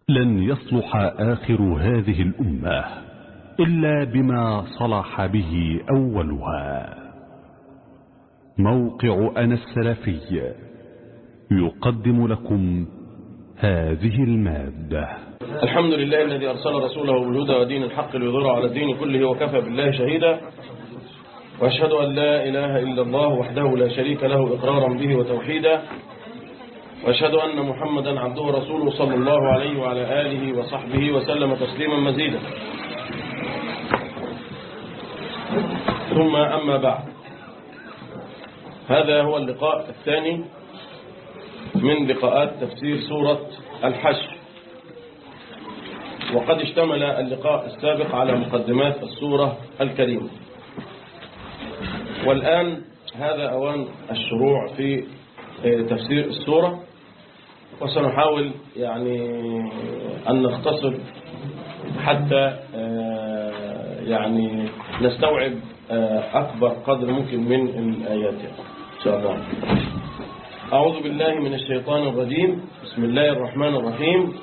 لن يصلح آخر هذه الأمة إلا بما صلح به أولها موقع أنا السلفي يقدم لكم هذه المادة الحمد لله الذي أرسل رسوله بالهدى ودين الحق ليظهره على الدين كله وكفى بالله شهيدا وأشهد أن لا إله إلا الله وحده لا شريك له إقرارا به وتوحيدا وأشهد أن محمدا عبده ورسوله صلى الله عليه وعلى آله وصحبه وسلم تسليما مزيدا ثم أما بعد هذا هو اللقاء الثاني من لقاءات تفسير سورة الحشر وقد اشتمل اللقاء السابق على مقدمات السورة الكريمة والآن هذا أوان الشروع في تفسير السورة وسنحاول يعني أن نختصر حتى يعني نستوعب أكبر قدر ممكن من الآيات إن شاء الله أعوذ بالله من الشيطان الرجيم بسم الله الرحمن الرحيم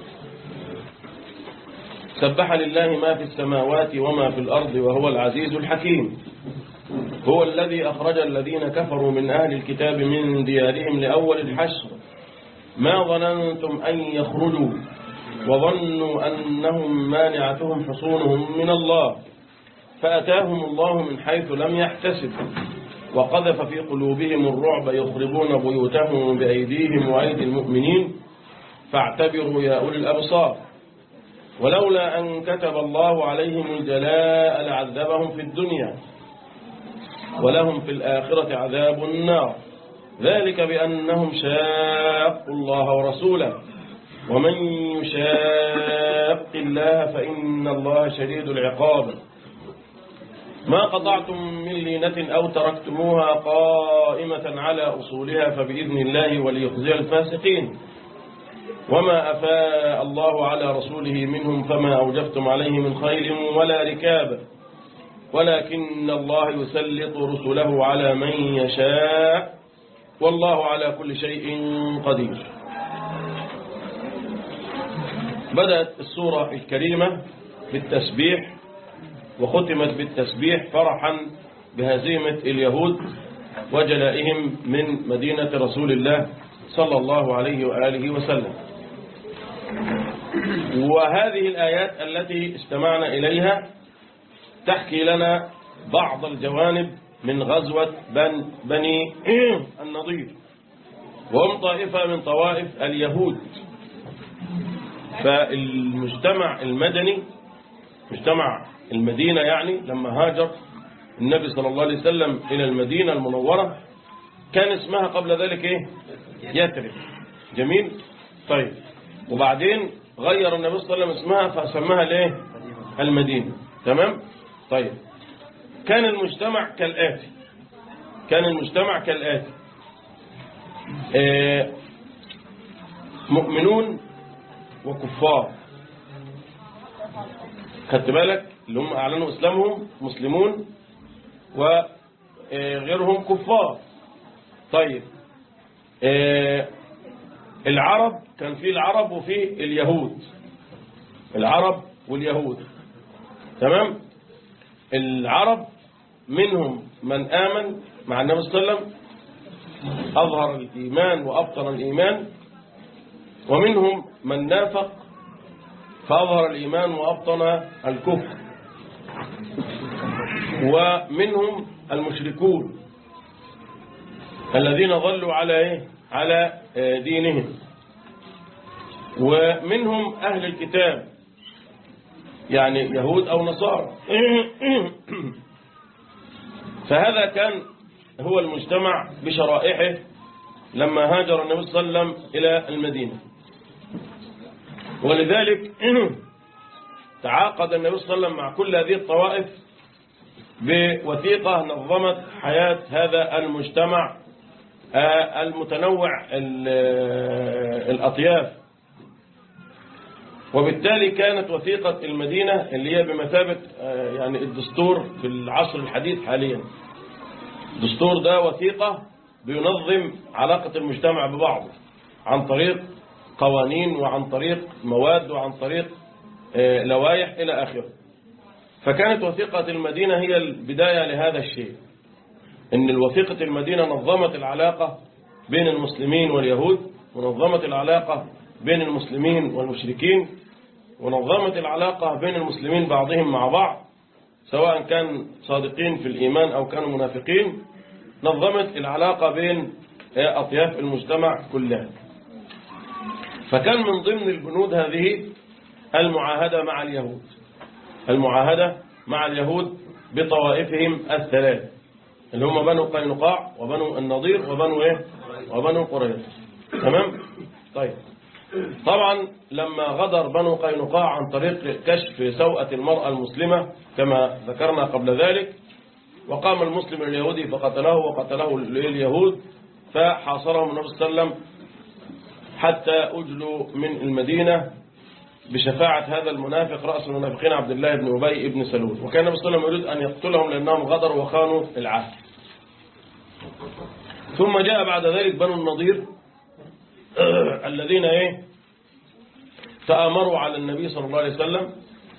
سبح لله ما في السماوات وما في الأرض وهو العزيز الحكيم هو الذي أخرج الذين كفروا من أهل الكتاب من ديارهم لأول الحشر ما ظننتم أن يخرجوا وظنوا أنهم مانعتهم حصونهم من الله فأتاهم الله من حيث لم يحتسبوا وقذف في قلوبهم الرعب يخربون بيوتهم بأيديهم وأيدي المؤمنين فاعتبروا يا أولي الأبصار ولولا أن كتب الله عليهم الجلاء لعذبهم في الدنيا ولهم في الآخرة عذاب النار ذلك بأنهم شاقوا الله ورسوله ومن يشاق الله فإن الله شديد العقاب ما قطعتم من لينة أو تركتموها قائمة على أصولها فبإذن الله وليخزي الفاسقين وما أفاء الله على رسوله منهم فما أوجفتم عليه من خيل ولا ركاب ولكن الله يسلط رسله على من يشاء والله على كل شيء قدير بدأت السورة الكريمة بالتسبيح وختمت بالتسبيح فرحا بهزيمة اليهود وجلائهم من مدينة رسول الله صلى الله عليه وآله وسلم وهذه الآيات التي استمعنا إليها تحكي لنا بعض الجوانب من غزوة بن بني النضير وهم طائفة من طوائف اليهود فالمجتمع المدني مجتمع المدينة يعني لما هاجر النبي صلى الله عليه وسلم إلى المدينة المنورة كان اسمها قبل ذلك إيه؟ يثرب جميل طيب وبعدين غير النبي صلى الله عليه وسلم اسمها فسماها الايه المدينة تمام طيب كان المجتمع كالآتي كان المجتمع كالآتي آه مؤمنون وكفار خدت بالك اللي هم أعلنوا إسلامهم مسلمون وغيرهم كفار طيب آه العرب كان في العرب وفي اليهود العرب واليهود تمام العرب منهم من آمن مع النبي صلى الله عليه وسلم أظهر الإيمان وأبطن الإيمان ومنهم من نافق فأظهر الإيمان وأبطن الكفر ومنهم المشركون الذين ظلوا على إيه؟ على دينهم ومنهم أهل الكتاب يعني يهود أو نصارى فهذا كان هو المجتمع بشرائحه لما هاجر النبي صلى الله عليه وسلم إلى المدينة ولذلك تعاقد النبي صلى الله عليه وسلم مع كل هذه الطوائف بوثيقة نظمت حياة هذا المجتمع المتنوع الأطياف وبالتالي كانت وثيقة المدينة اللي هي بمثابة يعني الدستور في العصر الحديث حاليا الدستور ده وثيقة بينظم علاقة المجتمع ببعضه عن طريق قوانين وعن طريق مواد وعن طريق آه، لوائح إلى آخره فكانت وثيقة المدينة هي البداية لهذا الشيء إن الوثيقة المدينة نظمت العلاقة بين المسلمين واليهود ونظمت العلاقة بين المسلمين والمشركين ونظمت العلاقة بين المسلمين بعضهم مع بعض سواء كان صادقين في الإيمان أو كانوا منافقين نظمت العلاقة بين أطياف المجتمع كلها فكان من ضمن البنود هذه المعاهدة مع اليهود المعاهدة مع اليهود بطوائفهم الثلاث اللي هم بنو قينقاع وبنو النضير وبنو ايه وبنو قريظة تمام طيب طبعا لما غدر بنو قينقاع عن طريق كشف سوءة المرأة المسلمة كما ذكرنا قبل ذلك وقام المسلم اليهودي فقتله وقتله اليهود فحاصرهم النبي صلى الله عليه وسلم حتى أجلوا من المدينة بشفاعة هذا المنافق رأس المنافقين عبد الله بن أبي بن سلول وكان النبي صلى الله عليه وسلم يريد أن يقتلهم لأنهم غدروا وخانوا العهد ثم جاء بعد ذلك بنو النضير الذين ايه تآمروا على النبي صلى الله عليه وسلم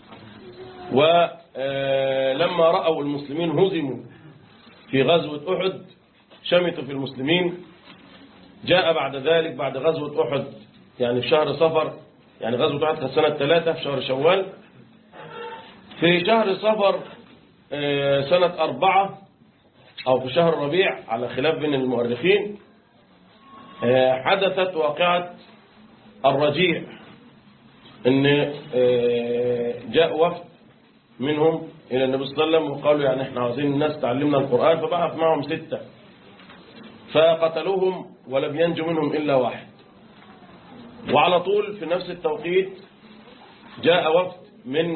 ولما رأوا المسلمين هزموا في غزوة أحد شمتوا في المسلمين جاء بعد ذلك بعد غزوة أحد يعني في شهر صفر يعني غزوة أحد كانت سنة ثلاثة في شهر شوال في شهر صفر سنة أربعة أو في شهر ربيع على خلاف بين المؤرخين حدثت واقعة الرجيع ان جاء وفد منهم الى النبي صلى الله عليه وسلم وقالوا يعني احنا عاوزين الناس تعلمنا القرآن فبعث معهم ستة فقتلوهم ولم ينجو منهم الا واحد وعلى طول في نفس التوقيت جاء وفد من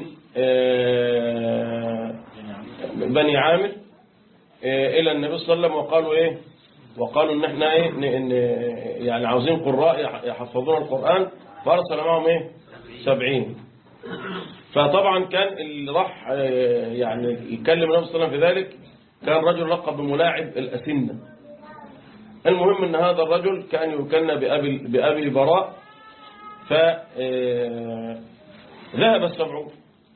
بني عامر الى النبي صلى الله عليه وسلم وقالوا ايه وقالوا ان احنا ايه إن يعني عاوزين قراء يحفظون القرآن فارسل معهم ايه سبعين فطبعا كان اللي راح يعني يكلم النبي صلى الله عليه وسلم في ذلك كان رجل لقب بملاعب الأسنة المهم ان هذا الرجل كان يكنى بأبي, بأبي براء فذهب السبعون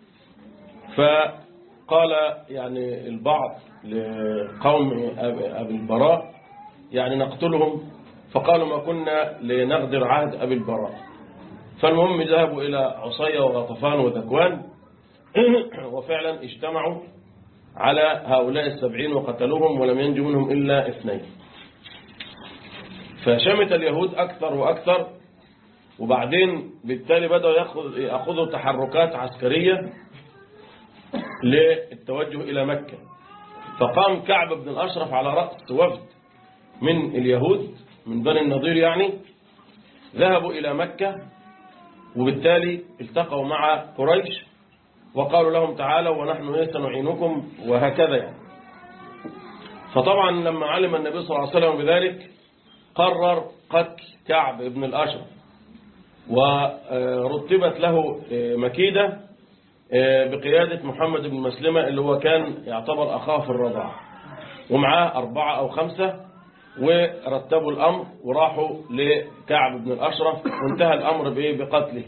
فقال يعني البعض لقوم أبي البراء يعني نقتلهم فقالوا ما كنا لنغدر عهد أبي البراء فالمهم ذهبوا إلى عصية وغطفان وذكوان وفعلا اجتمعوا على هؤلاء السبعين وقتلوهم ولم ينجو منهم إلا اثنين فشمت اليهود أكثر وأكثر وبعدين بالتالي بدأوا يأخذوا تحركات عسكرية للتوجه إلى مكة فقام كعب بن الأشرف على رأس وفد من اليهود من بني النضير يعني ذهبوا إلى مكة وبالتالي التقوا مع قريش وقالوا لهم تعالوا ونحن سنعينكم وهكذا يعني فطبعا لما علم النبي صلى الله عليه وسلم بذلك قرر قتل كعب بن الأشرف ورتبت له مكيدة بقيادة محمد بن مسلمة اللي هو كان يعتبر أخاه في الرضاعة ومعاه أربعة أو خمسة ورتبوا الأمر وراحوا لكعب بن الأشرف وانتهى الأمر بقتله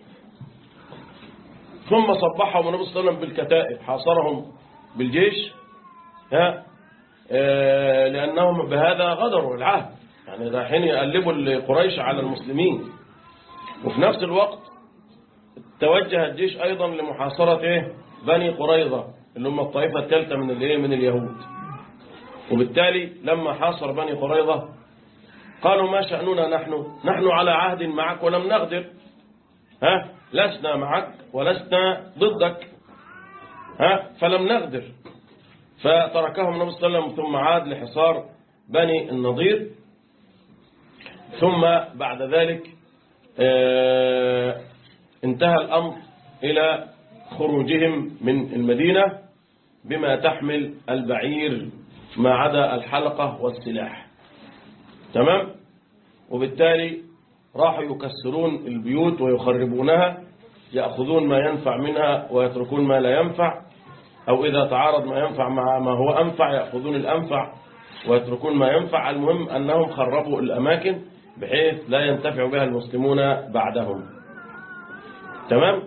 ثم صبحهم النبي صلى الله عليه وسلم بالكتائب حاصرهم بالجيش ها آه لأنهم بهذا غدروا العهد يعني رايحين يقلبوا قريش على المسلمين وفي نفس الوقت توجه الجيش أيضا لمحاصرة إيه؟ بني قريظة اللي هم الطائفة الثالثة من الايه من اليهود وبالتالي لما حاصر بني قريظة قالوا ما شأننا نحن نحن على عهد معك ولم نغدر ها لسنا معك ولسنا ضدك ها فلم نغدر فتركهم النبي صلى الله عليه وسلم ثم عاد لحصار بني النضير ثم بعد ذلك اه انتهى الأمر إلى خروجهم من المدينة بما تحمل البعير ما عدا الحلقة والسلاح تمام وبالتالي راحوا يكسرون البيوت ويخربونها يأخذون ما ينفع منها ويتركون ما لا ينفع أو إذا تعارض ما ينفع مع ما هو أنفع يأخذون الأنفع ويتركون ما ينفع المهم أنهم خربوا الأماكن بحيث لا ينتفع بها المسلمون بعدهم تمام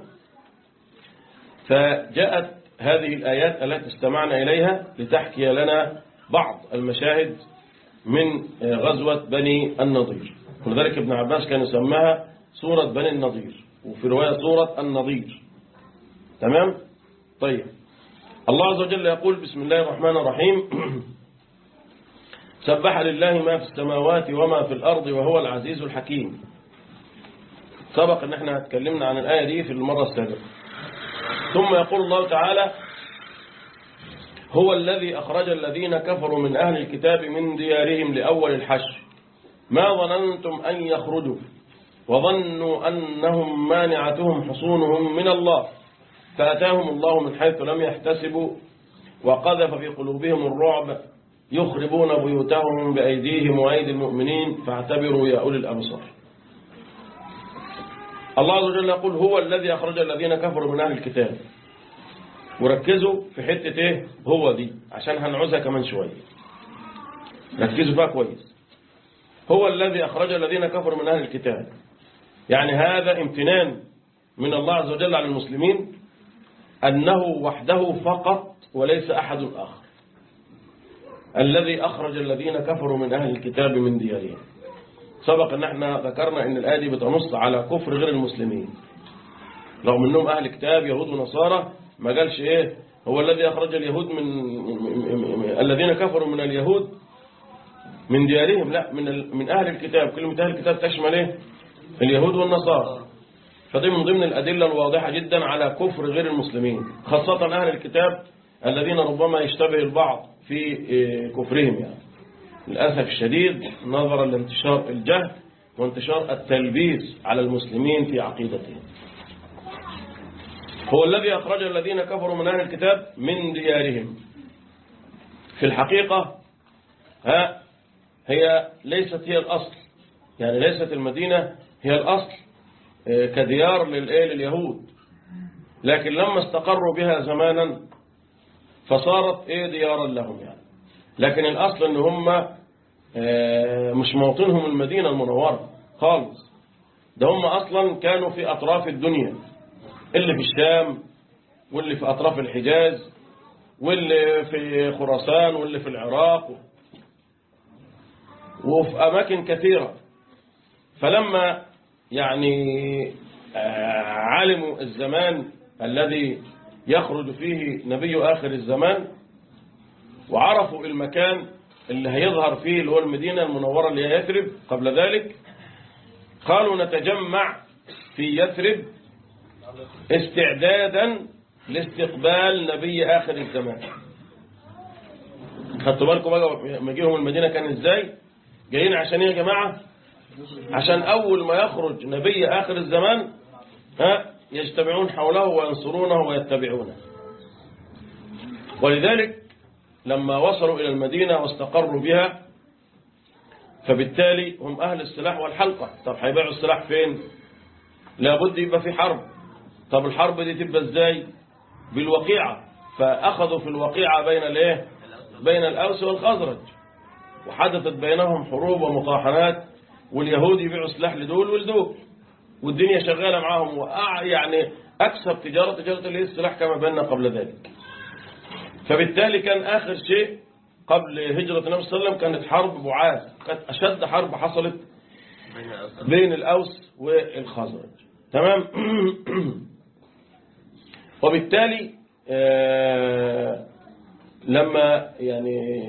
فجاءت هذه الآيات التي استمعنا إليها لتحكي لنا بعض المشاهد من غزوة بني النضير ولذلك ابن عباس كان يسمىها سورة بني النضير وفي رواية سورة النضير تمام طيب الله عز وجل يقول بسم الله الرحمن الرحيم سبح لله ما في السماوات وما في الأرض وهو العزيز الحكيم سبق ان احنا اتكلمنا عن الآية دي في المرة السابقة ثم يقول الله تعالى هو الذي أخرج الذين كفروا من أهل الكتاب من ديارهم لأول الحشر ما ظننتم أن يخرجوا وظنوا أنهم مانعتهم حصونهم من الله فأتاهم الله من حيث لم يحتسبوا وقذف في قلوبهم الرعب يخربون بيوتهم بأيديهم وأيدي المؤمنين فاعتبروا يا أولي الأبصار الله عز وجل يقول هو الذي أخرج الذين كفروا من أهل الكتاب وركزوا في حتة إيه هو دي عشان هنعوزها كمان شوية ركزوا فيها كويس هو الذي أخرج الذين كفروا من أهل الكتاب يعني هذا امتنان من الله عز وجل على المسلمين أنه وحده فقط وليس أحد آخر الذي أخرج الذين كفروا من أهل الكتاب من ديارهم سبق أن احنا ذكرنا أن الآية دي بتنص على كفر غير المسلمين رغم أنهم أهل كتاب يهود ونصارى ما قالش إيه هو الذي أخرج اليهود من الذين كفروا من اليهود من ديارهم لا من من أهل الكتاب كلمة أهل الكتاب تشمل إيه اليهود والنصارى فدي من ضمن الأدلة الواضحة جدا على كفر غير المسلمين خاصة أهل الكتاب الذين ربما يشتبه البعض في كفرهم يعني للأسف الشديد نظرا لانتشار الجهل وانتشار التلبيس على المسلمين في عقيدتهم هو الذي أخرج الذين كفروا من أهل الكتاب من ديارهم في الحقيقة ها هي ليست هي الأصل يعني ليست المدينة هي الأصل كديار لليهود لكن لما استقروا بها زمانا فصارت ايه ديارا لهم يعني لكن الأصل ان هم مش موطنهم المدينة المنورة خالص ده هم أصلا كانوا في أطراف الدنيا اللي في الشام واللي في أطراف الحجاز واللي في خراسان واللي في العراق وفي أماكن كثيرة فلما يعني علموا الزمان الذي يخرج فيه نبي آخر الزمان وعرفوا المكان اللي هيظهر فيه اللي هو المدينة المنورة اللي هي يثرب قبل ذلك قالوا نتجمع في يثرب استعدادا لاستقبال نبي آخر الزمان خدتوا بالكم بقى مجيهم المدينة كان ازاي جايين عشان ايه يا جماعة عشان أول ما يخرج نبي آخر الزمان ها يجتمعون حوله وينصرونه ويتبعونه ولذلك لما وصلوا إلى المدينة واستقروا بها فبالتالي هم أهل السلاح والحلقة طب هيبيعوا السلاح فين لابد يبقى في حرب طب الحرب دي تبقى ازاي بالوقيعة فأخذوا في الوقيعة بين الايه بين الأوس والخزرج وحدثت بينهم حروب ومطاحنات واليهود يبيعوا سلاح لدول ولدول والدنيا شغالة معاهم وأع يعني أكسب تجارة تجارة اللي هي السلاح كما بينا قبل ذلك فبالتالي كان آخر شيء قبل هجرة النبي صلى الله عليه وسلم كانت حرب بعاث كانت أشد حرب حصلت بين الأوس والخزرج تمام وبالتالي لما يعني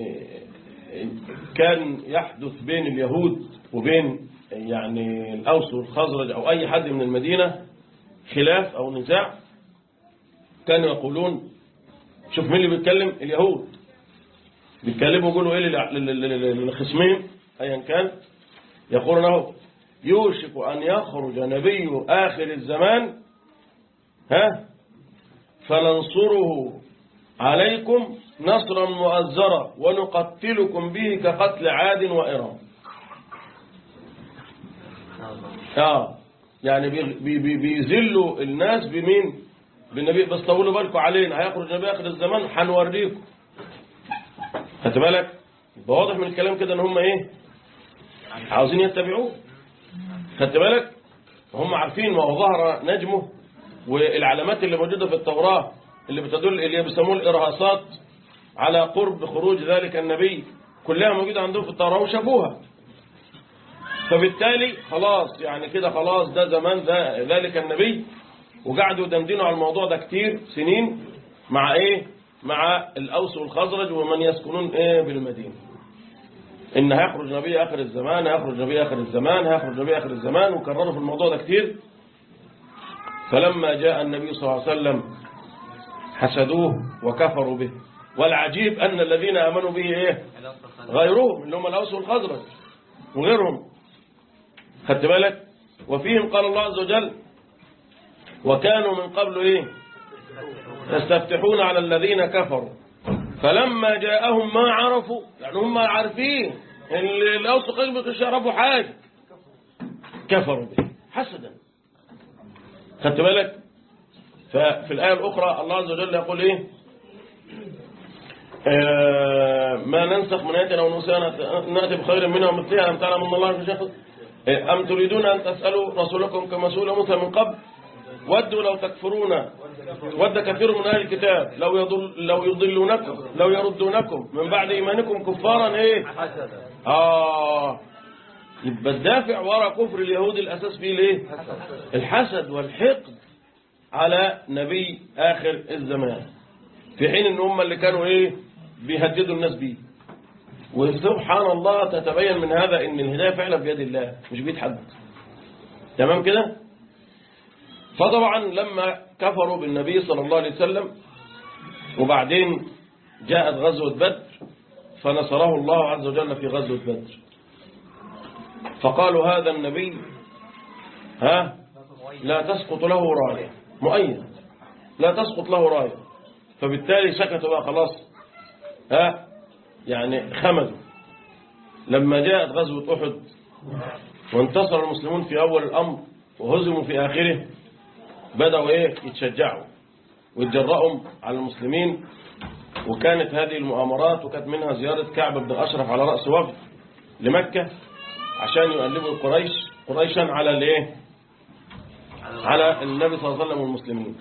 كان يحدث بين اليهود وبين يعني الأوس والخزرج أو أي حد من المدينة خلاف أو نزاع كانوا يقولون شوف مين اللي بيتكلم اليهود بيتكلموا يقولوا ايه للخصمين ايا كان يقولون له يوشك ان يخرج نبي اخر الزمان ها فننصره عليكم نصرا مؤزرا ونقتلكم به كقتل عاد وإرام اه يعني بي بي بيذلوا الناس بمين بالنبي بس طولوا بالكم علينا هيخرج نبي اخر الزمان هنوريكم خدت بالك يبقى واضح من الكلام كده ان هم ايه عاوزين يتبعوه خدت بالك هم عارفين ما هو ظهر نجمه والعلامات اللي موجودة في التوراة اللي بتدل اللي بيسموه الإرهاصات على قرب خروج ذلك النبي كلها موجودة عندهم في التوراة وشافوها فبالتالي خلاص يعني كده خلاص ده زمان ده ذلك النبي وقعدوا يدندنوا على الموضوع ده كتير سنين مع ايه مع الأوس والخزرج ومن يسكنون ايه بالمدينة ان هيخرج نبي اخر الزمان هيخرج نبي اخر الزمان هيخرج نبي اخر الزمان وكرروا في الموضوع ده كتير فلما جاء النبي صلى الله عليه وسلم حسدوه وكفروا به والعجيب أن الذين آمنوا به إيه غيرهم اللي هم الأوس والخزرج وغيرهم خدت بالك وفيهم قال الله عز وجل وكانوا من قبل إيه يستفتحون على الذين كفروا فلما جاءهم ما عرفوا يعني هم عارفين ان الأوس والخزرج مش يعرفوا حاجة كفروا به حسدا خدت بالك ففي الآية الأخرى الله عز وجل يقول إيه آه ما ننسخ من آية أو نسيها نأتي بخير منها ومثلها أم تعلم أن الله في شيخ أم تريدون أن تسألوا رسولكم كما سئل موسى من قبل ودوا لو تكفرون ود كثير من أهل الكتاب لو يضل لو يضلونكم لو يردونكم من بعد إيمانكم كفارا إيه آه يبقى الدافع وراء كفر اليهود الأساس فيه ليه الحسد والحقد على نبي آخر الزمان في حين ان هم اللي كانوا ايه بيهددوا الناس بيه وسبحان الله تتبين من هذا ان الهداية فعلا بيد الله مش بيد حد تمام كده فطبعا لما كفروا بالنبي صلى الله عليه وسلم وبعدين جاءت غزوة بدر فنصره الله عز وجل في غزوة بدر فقالوا هذا النبي ها لا تسقط له راية مؤيد لا تسقط له راية فبالتالي سكتوا بقى خلاص ها يعني خمدوا لما جاءت غزوة أحد وانتصر المسلمون في أول الأمر وهزموا في آخره بدأوا إيه يتشجعوا ويتجرأوا على المسلمين وكانت هذه المؤامرات وكانت منها زيارة كعب بن أشرف على رأس وفد لمكة عشان يقلبوا قريش قريشا على الايه على النبي صلى الله عليه وسلم والمسلمين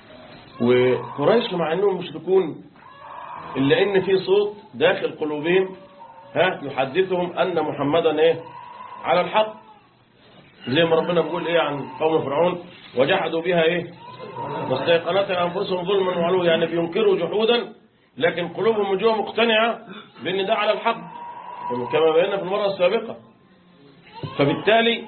وقريش مع انهم مشركون الا ان في صوت داخل قلوبهم ها يحدثهم ان محمدا ايه على الحق زي ما ربنا بيقول ايه عن قوم فرعون وجحدوا بها ايه واستيقنتها انفسهم ظلما وعلوا يعني بينكروا جحودا لكن قلوبهم من جوه مقتنعه بان ده على الحق كما بينا في المره السابقه فبالتالي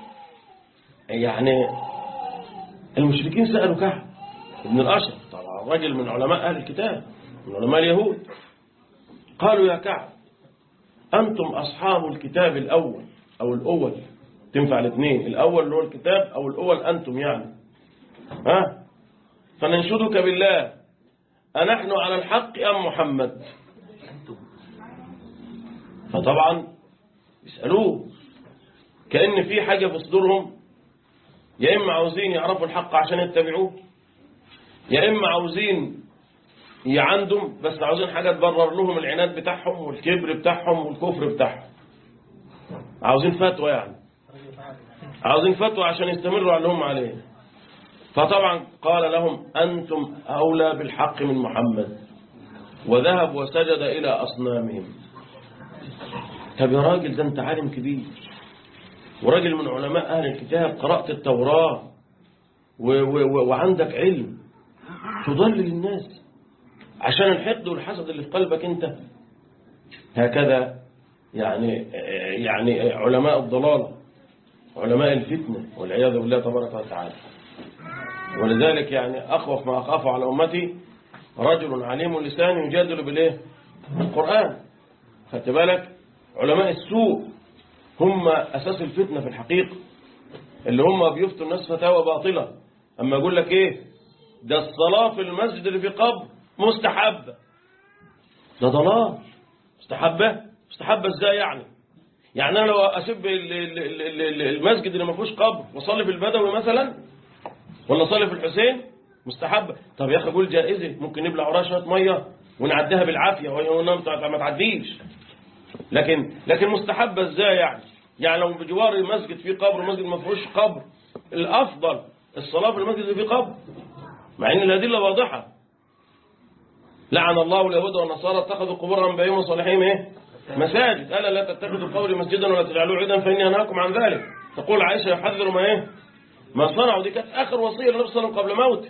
يعني المشركين سألوا كعب ابن الأشرف طبعا رجل من علماء أهل الكتاب من علماء اليهود قالوا يا كعب أنتم أصحاب الكتاب الأول أو الأول تنفع الاثنين الأول اللي هو الكتاب أو الأول أنتم يعني ها فننشدك بالله أنحن على الحق أم محمد فطبعا يسألوه كأن في حاجة في صدورهم يا إما عاوزين يعرفوا الحق عشان يتبعوه يا إما عاوزين يعندهم بس عاوزين حاجة تبرر لهم العناد بتاعهم والكبر بتاعهم والكفر بتاعهم عاوزين فتوى يعني عاوزين فتوى عشان يستمروا على اللي هم عليه فطبعا قال لهم أنتم أولى بالحق من محمد وذهب وسجد إلى أصنامهم طب يا راجل ده أنت عالم كبير وراجل من علماء أهل الكتاب قرأت التوراة و و و وعندك علم تضلل الناس عشان الحقد والحسد اللي في قلبك أنت هكذا يعني يعني علماء الضلال علماء الفتنة والعياذ بالله تبارك وتعالى ولذلك يعني أخوف ما أخاف على أمتي رجل عليم اللسان يجادل بالإيه القرآن خدت بالك علماء السوء هم أساس الفتنة في الحقيقة اللي هم بيفتوا الناس فتاوى باطلة أما يقول لك إيه ده الصلاة في المسجد اللي في قبر مستحبة ده ضلال مستحبة مستحبة ازاي يعني يعني أنا لو أسب المسجد اللي ما فيهوش قبر وأصلي في البدوي مثلا ولا أصلي في الحسين مستحبة طب يا أخي قول جائزة ممكن نبلع وراها شوية مية ونعديها بالعافية وهي ما تعديش لكن لكن مستحبة ازاي يعني يعني لو بجوار مسجد فيه قبر مسجد ما فيهوش قبر الأفضل الصلاة في المسجد اللي فيه قبر مع ان الأدلة واضحة لعن الله اليهود والنصارى اتخذوا قبور انبيائهم وصالحين ايه مساجد الا لا تتخذوا قبري مسجدا ولا تجعلوه عيدا فاني انهاكم عن ذلك تقول عائشه يحذر ما ايه ما صنعوا دي كانت اخر وصيه للنبي صلى الله عليه وسلم قبل موته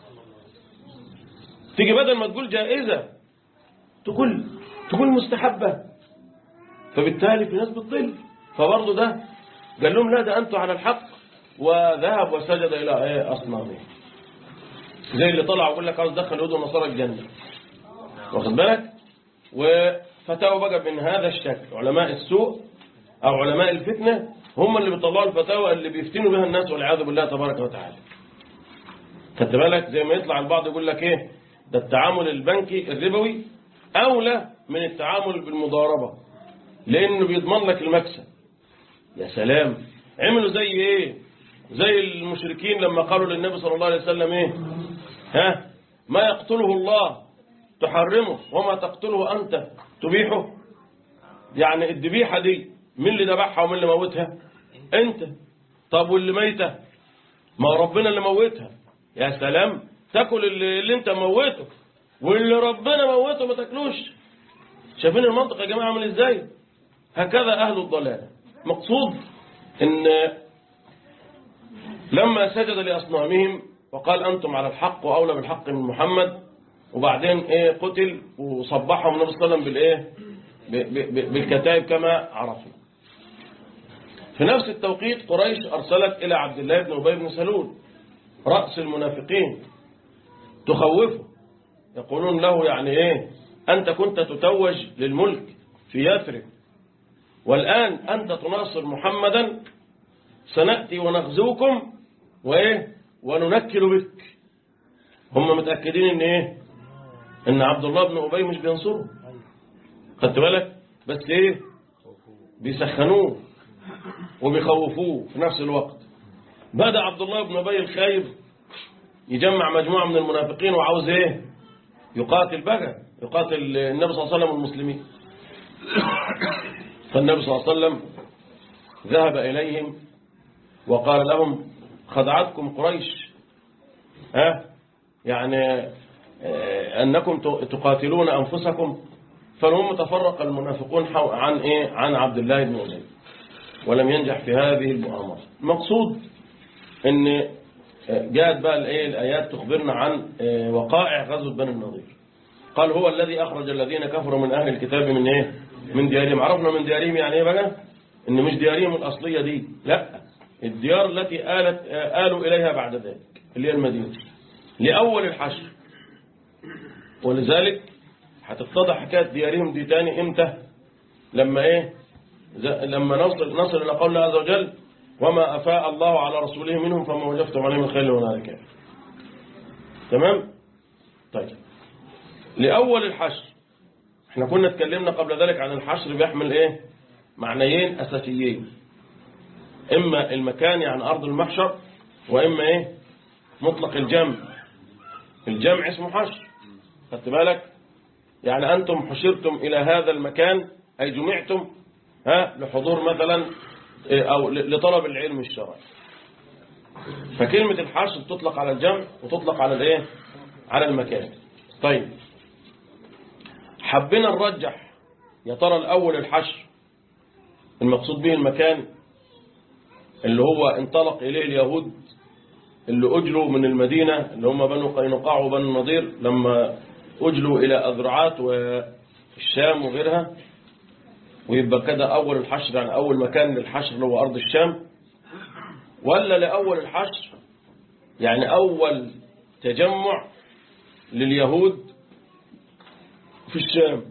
تيجي بدل ما تقول جائزه تقول تقول مستحبه فبالتالي في ناس بتضل فبرضه ده قال لهم لا ده انتم على الحق وذهب وسجد الى ايه اصنامه زي اللي طلع ويقول لك عاوز ادخل اليهود والنصارى الجنه واخد بالك وفتاوى بقى من هذا الشكل علماء السوء او علماء الفتنه هم اللي بيطلعوا الفتاوى اللي بيفتنوا بها الناس والعياذ بالله تبارك وتعالى خدت بالك زي ما يطلع البعض يقول لك ايه ده التعامل البنكي الربوي اولى من التعامل بالمضاربه لانه بيضمن لك المكسب يا سلام عملوا زي ايه زي المشركين لما قالوا للنبي صلى الله عليه وسلم ايه ها ما يقتله الله تحرمه وما تقتله أنت تبيحه يعني الذبيحة دي مين اللي ذبحها ومين اللي موتها أنت طب واللي ميتة ما هو ربنا اللي موتها يا سلام تاكل اللي, اللي انت موته واللي ربنا موته ما تاكلوش شايفين المنطق يا جماعة عامل ازاي هكذا أهل الضلال مقصود ان لما سجد لأصنامهم وقال أنتم على الحق وأولى بالحق من محمد وبعدين ايه قتل وصبحهم النبي صلى الله عليه وسلم بالايه بالكتائب كما عرفنا في نفس التوقيت قريش أرسلت إلى عبد الله بن أبي بن سلول رأس المنافقين تخوفه يقولون له يعني ايه أنت كنت تتوج للملك في يثرب والآن أنت تناصر محمدا سنأتي ونغزوكم وإيه وننكل بك هم متأكدين ان ايه ان عبد الله بن أبي مش بينصره خدت بالك بس ايه بيسخنوه وبيخوفوه في نفس الوقت بدأ عبد الله بن أبي الخايف يجمع مجموعة من المنافقين وعاوز ايه يقاتل بقى يقاتل النبي صلى الله عليه وسلم والمسلمين فالنبي صلى الله عليه وسلم ذهب إليهم وقال لهم خدعتكم قريش ها يعني أنكم تقاتلون أنفسكم فالهم تفرق المنافقون عن إيه عن عبد الله بن أبي ولم ينجح في هذه المؤامرة المقصود ان جاءت بقى الايه الايات تخبرنا عن وقائع غزوه بني النضير قال هو الذي اخرج الذين كفروا من اهل الكتاب من ايه من ديارهم عرفنا من ديارهم يعني ايه بقى ان مش ديارهم الاصليه دي لا الديار التي آلت آلوا اليها بعد ذلك اللي هي المدينه لاول الحشر ولذلك هتتضح حكايه ديارهم دي تاني امتى لما ايه لما نصل نصل الى قول الله عز وجل وما أفاء الله على رسوله منهم فما وجفتم عليه من خير ولا كافر تمام طيب لأول الحشر احنا كنا اتكلمنا قبل ذلك عن الحشر بيحمل ايه معنيين أساسيين إما المكان يعني أرض المحشر وإما ايه مطلق الجمع الجمع اسمه حشر خدت بالك يعني أنتم حشرتم إلى هذا المكان أي جمعتم ها لحضور مثلا أو لطلب العلم الشرعي فكلمة الحشر تطلق على الجمع وتطلق على الايه على المكان طيب حبينا نرجح يا ترى الأول الحشر المقصود به المكان اللي هو انطلق إليه اليهود اللي أجلوا من المدينة اللي هم بنو قينقاع وبنو النضير لما أجلوا إلى أذرعات والشام وغيرها ويبقى كده أول الحشر يعني أول مكان للحشر اللي هو أرض الشام ولا لأول الحشر يعني أول تجمع لليهود في الشام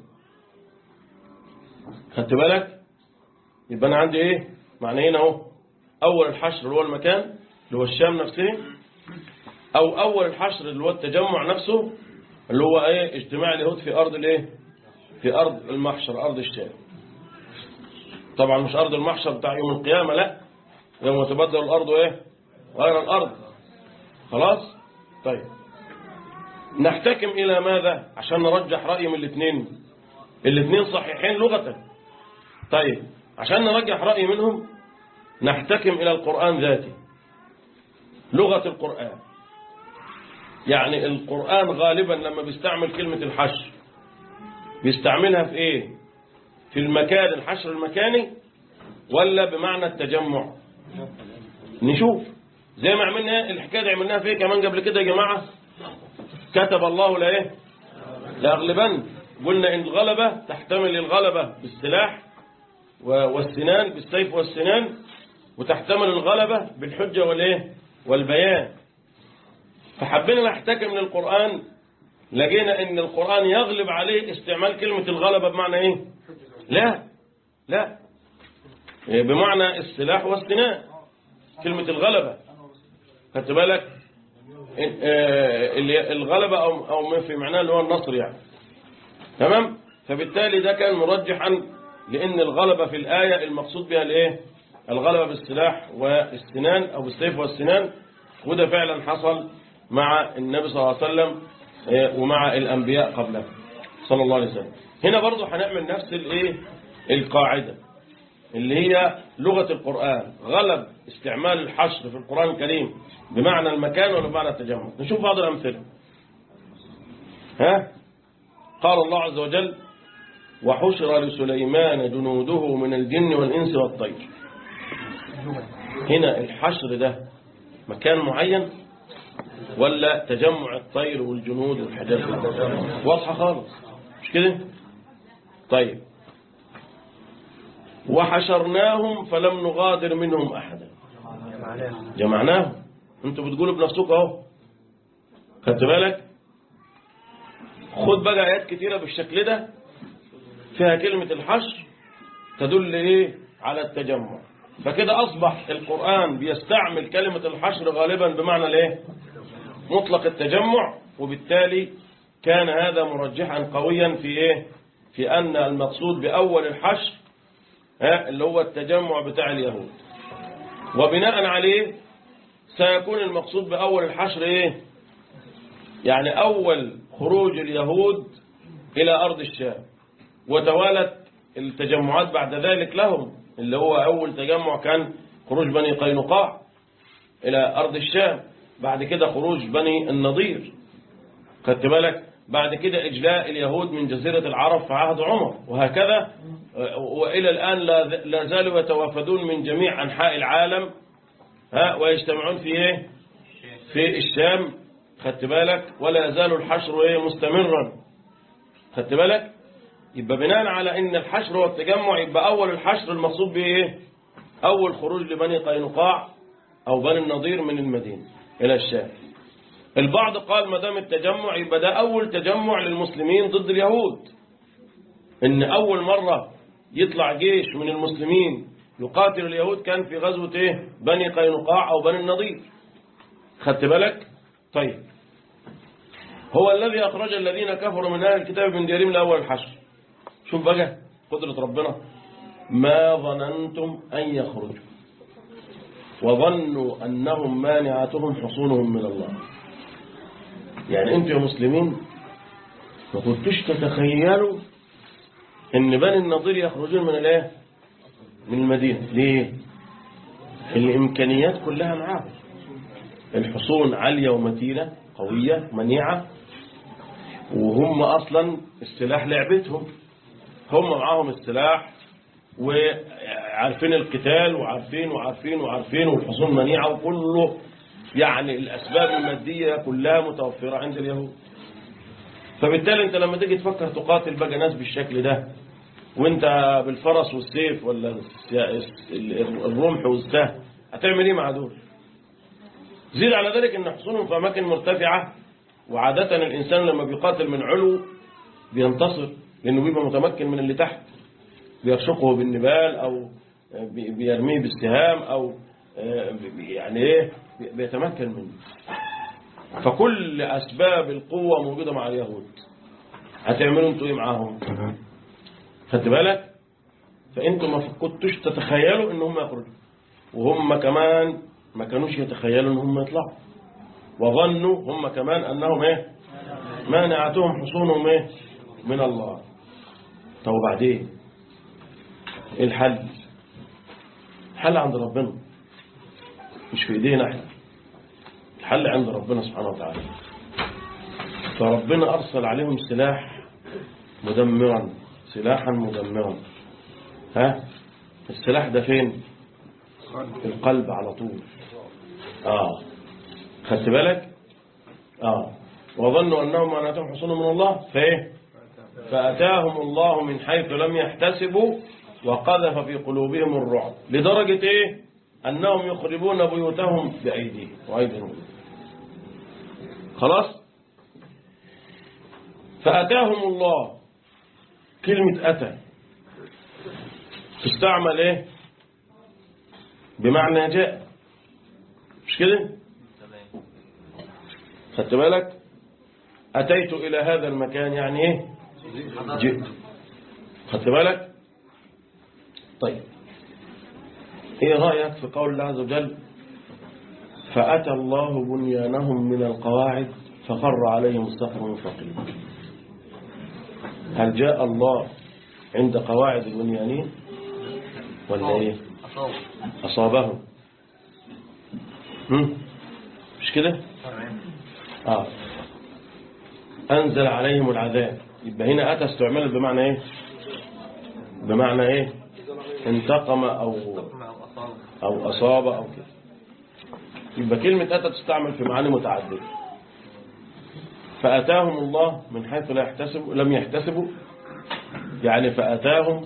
خدت بالك يبقى أنا عندي إيه معنيين أهو أول الحشر اللي هو المكان اللي هو الشام نفسه أو أول الحشر اللي هو التجمع نفسه اللي هو إيه اجتماع اليهود في أرض الإيه في أرض المحشر أرض الشام طبعا مش أرض المحشر بتاع يوم القيامة لا يوم تبدل الأرض إيه غير الأرض خلاص طيب نحتكم إلى ماذا عشان نرجح رأي من الاثنين الاثنين صحيحين لغة طيب عشان نرجح رأي منهم نحتكم إلى القرآن ذاته لغة القرآن يعني القرآن غالبا لما بيستعمل كلمة الحشر بيستعملها في ايه في المكان الحشر المكاني ولا بمعنى التجمع نشوف زي ما عملنا الحكايه دي عملناها في ايه كمان قبل كده يا جماعه كتب الله لا ايه لاغلبن قلنا ان الغلبه تحتمل الغلبه بالسلاح والسنان بالسيف والسنان وتحتمل الغلبه بالحجه والايه والبيان فحبينا نحتكم للقران لقينا ان القران يغلب عليه استعمال كلمه الغلبه بمعنى ايه لا لا بمعنى السلاح والسنان كلمة الغلبة خدت بالك اللي الغلبة أو أو ما في معناه اللي هو النصر يعني تمام فبالتالي ده كان مرجحا لأن الغلبة في الآية المقصود بها الإيه الغلبة بالسلاح والسنان أو بالسيف والسنان وده فعلا حصل مع النبي صلى الله عليه وسلم ومع الأنبياء قبله صلى الله عليه وسلم هنا برضو هنعمل نفس الإيه القاعدة اللي هي لغة القرآن غلب استعمال الحشر في القرآن الكريم بمعنى المكان ولا بمعنى التجمع نشوف بعض الأمثلة ها قال الله عز وجل وحشر لسليمان جنوده من الجن والإنس والطير هنا الحشر ده مكان معين ولا تجمع الطير والجنود والحاجات دي واضحة خالص مش كده طيب وحشرناهم فلم نغادر منهم أحدا جمعناهم انتوا بتقولوا بنفسكم اهو خدت بالك خد بقى آيات كتيرة بالشكل ده فيها كلمة الحشر تدل ايه على التجمع فكده أصبح القرآن بيستعمل كلمة الحشر غالبا بمعنى الايه مطلق التجمع وبالتالي كان هذا مرجحا قويا في ايه في أن المقصود بأول الحشر ها اللي هو التجمع بتاع اليهود وبناء عليه سيكون المقصود بأول الحشر ايه يعني أول خروج اليهود إلى أرض الشام وتوالت التجمعات بعد ذلك لهم اللي هو أول تجمع كان خروج بني قينقاع إلى أرض الشام بعد كده خروج بني النضير خدت بالك بعد كده إجلاء اليهود من جزيرة العرب في عهد عمر وهكذا وإلى الآن لا زالوا يتوافدون من جميع أنحاء العالم ها ويجتمعون في إيه في الشام خدت بالك ولا يزال الحشر إيه مستمرا خدت بالك يبقى بناء على ان الحشر والتجمع يبقى اول الحشر المقصود به ايه اول خروج لبني قينقاع او بني النضير من المدينة الى الشام البعض قال ما دام التجمع يبقى ده اول تجمع للمسلمين ضد اليهود ان اول مرة يطلع جيش من المسلمين يقاتل اليهود كان في غزوة ايه بني قينقاع او بني النضير خدت بالك طيب هو الذي أخرج الذين كفروا من أهل الكتاب من ديارهم لأول الحشر شوف بقى قدرة ربنا ما ظننتم أن يخرجوا وظنوا أنهم مانعتهم حصونهم من الله يعني أنتم يا مسلمين ما كنتوش تتخيلوا أن بني النضير يخرجون من الايه من المدينة ليه الإمكانيات كلها معاهم الحصون عالية ومتينة قوية منيعة وهم أصلا السلاح لعبتهم هم معاهم السلاح وعارفين القتال وعارفين وعارفين وعارفين والحصون منيعة وكله يعني الأسباب المادية كلها متوفرة عند اليهود فبالتالي انت لما تيجي تفكر تقاتل بقى ناس بالشكل ده وانت بالفرس والسيف ولا الرمح والسهم هتعمل ايه مع دول زيد على ذلك ان حصونهم في اماكن مرتفعة وعادة الانسان لما بيقاتل من علو بينتصر لانه بيبقى متمكن من اللي تحت بيرشقه بالنبال او بيرميه بالسهام او يعني ايه بيتمكن منه فكل اسباب القوة موجودة مع اليهود هتعملوا انتوا ايه معاهم خدت بالك فانتوا ما كنتوش تتخيلوا ان هم يخرجوا وهم كمان ما كانوش يتخيلوا ان هم يطلعوا وظنوا هم كمان انهم ايه مانعتهم حصونهم ايه من الله طب وبعدين ايه الحل الحل عند ربنا مش في ايدينا احنا الحل عند ربنا سبحانه وتعالى فربنا أرسل عليهم سلاح مدمرا سلاحا مدمرا ها السلاح ده فين في القلب على طول اه خدت بالك اه وظنوا أنهم أناتهم حصول من الله فايه فأتاهم الله من حيث لم يحتسبوا وقذف في قلوبهم الرعب لدرجة ايه أنهم يخربون بيوتهم بأيديهم وأيديهم خلاص فأتاهم الله كلمة أتى تستعمل ايه بمعنى جاء مش كده خدت بالك أتيت إلى هذا المكان يعني ايه جئت خدت بالك طيب ايه رأيك في قول الله عز وجل فأتى الله بنيانهم من القواعد فخر عليهم السقف من فوقهم هل جاء الله عند قواعد البنيانين ولا ايه أصابهم هم؟ مش كده آه. أنزل عليهم العذاب يبقى هنا أتى استعمال بمعنى ايه بمعنى ايه انتقم أو أو أصاب أو كده يبقى كلمة أتى تستعمل في معاني متعددة فأتاهم الله من حيث لا يحتسبوا لم يحتسبوا يعني فأتاهم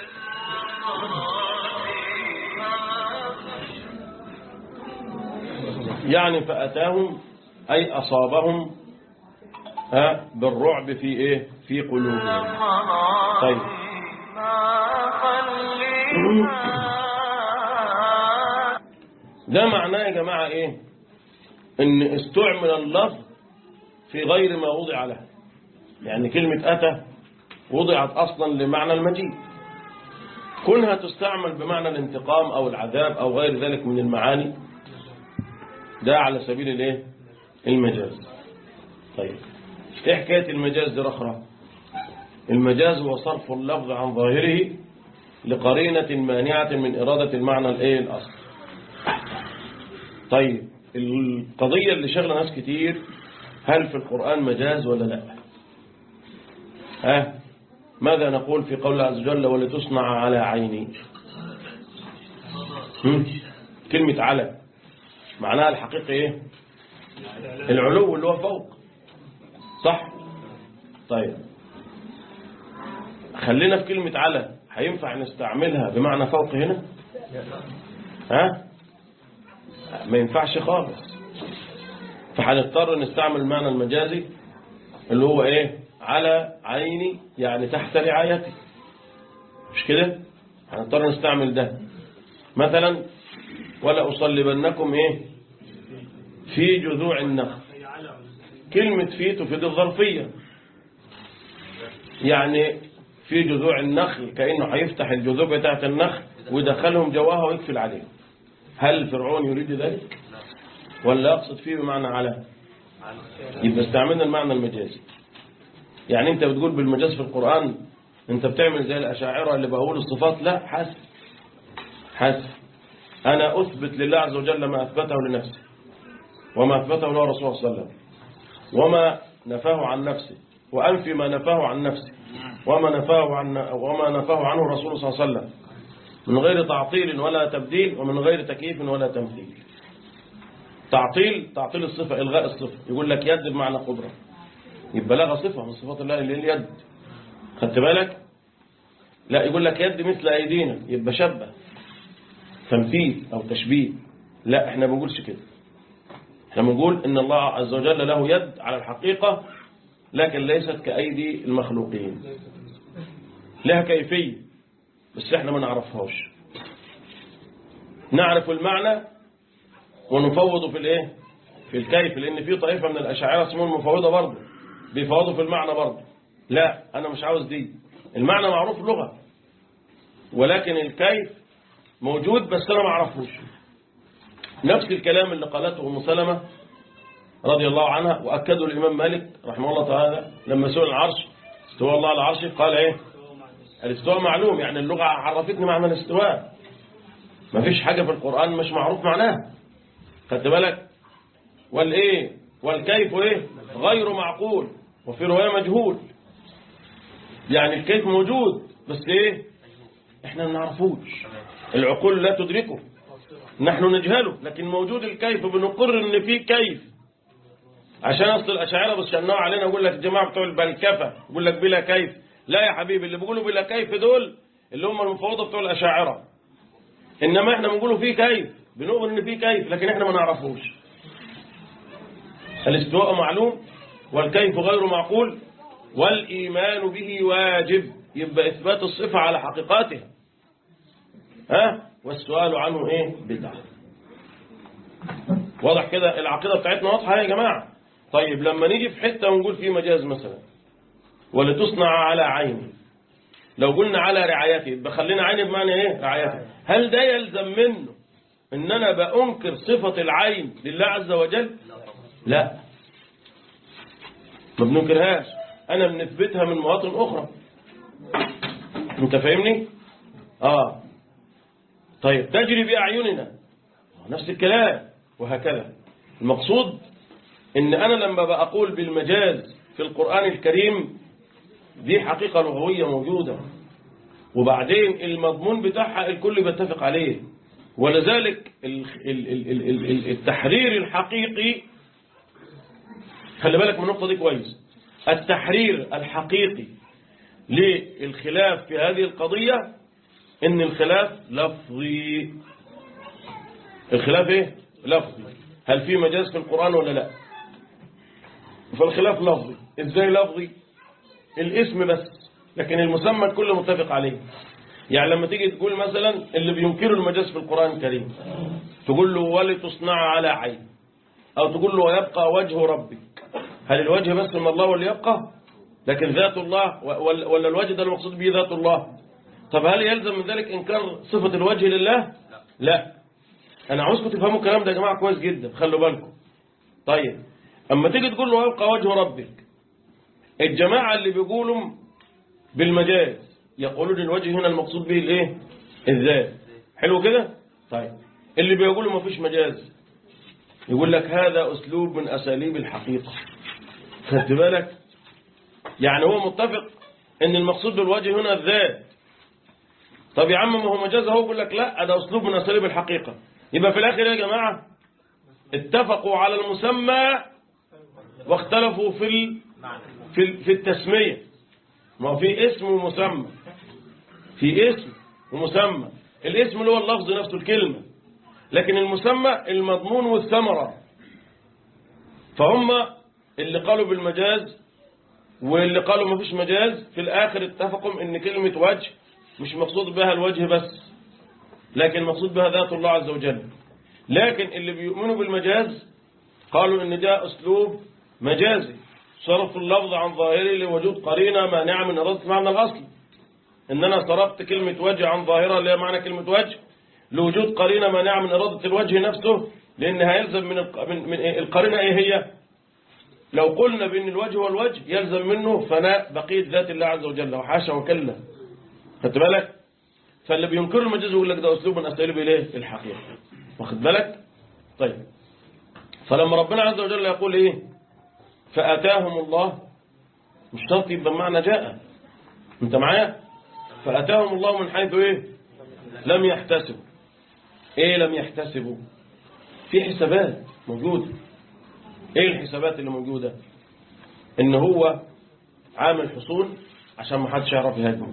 يعني فأتاهم أي أصابهم ها بالرعب في إيه في قلوبهم طيب ده معناه يا جماعة إيه إن استعمل اللفظ في غير ما وضع له يعني كلمة أتى وضعت أصلا لمعنى المجيء كونها تستعمل بمعنى الانتقام أو العذاب أو غير ذلك من المعاني ده على سبيل الايه المجاز طيب ايه حكاية المجاز دي رخرة المجاز هو صرف اللفظ عن ظاهره لقرينة مانعة من إرادة المعنى الايه الأصل طيب القضية اللي شغلة ناس كتير هل في القرآن مجاز ولا لا ها ماذا نقول في قول الله عز وجل ولتصنع على عيني هم؟ كلمة على معناها الحقيقي ايه العلو اللي هو فوق صح طيب خلينا في كلمة على هينفع نستعملها بمعنى فوق هنا ها ما ينفعش خالص فهنضطر نستعمل المعنى المجازي اللي هو ايه على عيني يعني تحت رعايتي مش كده هنضطر نستعمل ده مثلا ولا أصلبنكم إيه في جذوع النخل كلمة في تفيد الظرفية يعني في جذوع النخل كأنه هيفتح الجذوع بتاعت النخل ويدخلهم جواها ويقفل عليهم هل فرعون يريد ذلك ولا يقصد فيه بمعنى على يبقى استعملنا المعنى المجازي يعني انت بتقول بالمجاز في القرآن انت بتعمل زي الأشاعرة اللي بقول الصفات لا حسب حسب أنا أثبت لله عز وجل ما أثبته لنفسه وما أثبته له رسول الله صلى الله عليه وسلم وما نفاه عن نفسه وأنفي ما نفاه عن نفسه وما نفاه عن وما نفاه عنه الرسول صلى الله عليه وسلم من غير تعطيل ولا تبديل ومن غير تكييف ولا تمثيل تعطيل تعطيل الصفة إلغاء الصفة يقول لك يد بمعنى قدرة يبقى لغى صفة من صفات الله اللي هي اليد خدت بالك لا يقول لك يد مثل أيدينا يبقى شبه تمثيل أو تشبيه لا احنا ما بنقولش كده احنا بنقول ان الله عز وجل له يد على الحقيقة لكن ليست كأيدي المخلوقين لها كيفية بس احنا ما نعرفهاش نعرف المعنى ونفوض في الايه في الكيف لان في طائفة من الاشاعرة اسمهم المفوضة برضه بيفوضوا في المعنى برضه لا انا مش عاوز دي المعنى معروف لغة ولكن الكيف موجود بس انا ما اعرفوش نفس الكلام اللي قالته ام سلمة رضي الله عنها واكده الامام مالك رحمه الله تعالى لما سئل العرش استوى الله على العرش قال ايه الاستواء معلوم يعني اللغة عرفتني معنى الاستواء ما فيش حاجة في القرآن مش معروف معناها خدت بالك والايه والكيف ايه غير معقول وفي رواية مجهول يعني الكيف موجود بس ايه احنا ما نعرفوش العقول لا تدركه نحن نجهله لكن موجود الكيف بنقر ان في كيف عشان اصل الاشاعره بس شنعوا علينا يقول لك الجماعه بتوع البلكفه يقول لك بلا كيف لا يا حبيبي اللي بيقولوا بلا كيف دول اللي هم المفوضه بتوع الاشاعره انما احنا بنقولوا في كيف بنؤمن ان في كيف لكن احنا ما نعرفوش الاستواء معلوم والكيف غير معقول والايمان به واجب يبقى اثبات الصفه على حقيقتها ها والسؤال عنه ايه بدعه واضح كده العقيده بتاعتنا واضحه يا جماعه طيب لما نيجي في حته ونقول في مجاز مثلا ولتصنع على عيني لو قلنا على رعايته يبقى خلينا عيني بمعنى ايه رعايته هل ده يلزم منه ان انا بانكر صفه العين لله عز وجل لا ما بننكرهاش انا بنثبتها من مواطن اخرى انت فاهمني اه طيب تجري باعيننا نفس الكلام وهكذا المقصود ان انا لما بقول بالمجاز في القرآن الكريم دي حقيقة لغوية موجودة وبعدين المضمون بتاعها الكل بيتفق عليه ولذلك ال- ال- ال- ال- ال- ال- التحرير الحقيقي خلي بالك من النقطة دي كويس التحرير الحقيقي للخلاف في هذه القضية ان الخلاف لفظي الخلاف ايه لفظي هل في مجاز في القرآن ولا لا فالخلاف لفظي ازاي لفظي الاسم بس لكن المسمى الكل متفق عليه يعني لما تيجي تقول مثلا اللي بينكروا المجاز في القرآن الكريم تقول له ولتصنع على عين أو تقول له ويبقى وجه ربك هل الوجه بس من الله واللي يبقى لكن ذات الله ولا ولا الوجه ده المقصود به ذات الله طب هل يلزم من ذلك إنكار صفة الوجه لله لا أنا عاوزكم تفهموا الكلام ده يا جماعة كويس جدا خلوا بالكم طيب أما تيجي تقول له ويبقى وجه ربك الجماعة اللي بيقولوا بالمجاز يقولون الوجه هنا المقصود به الايه الذات حلو كده طيب اللي بيقولوا ما فيش مجاز يقول لك هذا أسلوب من أساليب الحقيقة خدت بالك يعني هو متفق ان المقصود بالوجه هنا الذات طب يا عم ما هو مجاز اهو يقول لك لا ده أسلوب من أساليب الحقيقة يبقى في الآخر يا جماعة اتفقوا على المسمى واختلفوا في ال... في ال- في التسمية ما هو في اسم ومسمى في اسم ومسمى الاسم اللي هو اللفظ نفسه الكلمة لكن المسمى المضمون والثمرة فهم اللي قالوا بالمجاز واللي قالوا ما فيش مجاز في الآخر اتفقوا ان كلمة وجه مش مقصود بها الوجه بس لكن مقصود بها ذات الله عز وجل لكن اللي بيؤمنوا بالمجاز قالوا ان ده اسلوب مجازي صرف اللفظ عن ظاهره لوجود قرينة مانعة من إرادة معنى الأصل إن أنا صرفت كلمة وجه عن ظاهرة اللي هي معنى كلمة وجه لوجود قرينة مانعة من إرادة الوجه نفسه لأن هيلزم من الق- من, من إيه؟ القرينة إيه هي لو قلنا بأن الوجه هو الوجه يلزم منه فناء بقية ذات الله عز وجل وحاشا وكلا خدت بالك فاللي بينكر المجاز يقول لك ده أسلوب من أساليب إليه الحقيقة واخد بالك طيب فلما ربنا عز وجل يقول إيه فأتاهم الله مش شرط يبقى بمعنى جاء انت معايا فأتاهم الله من حيث ايه لم يحتسبوا ايه لم يحتسبوا في حسابات موجودة ايه الحسابات اللي موجودة ان هو عامل حصول عشان ما حدش يعرف يهاجمه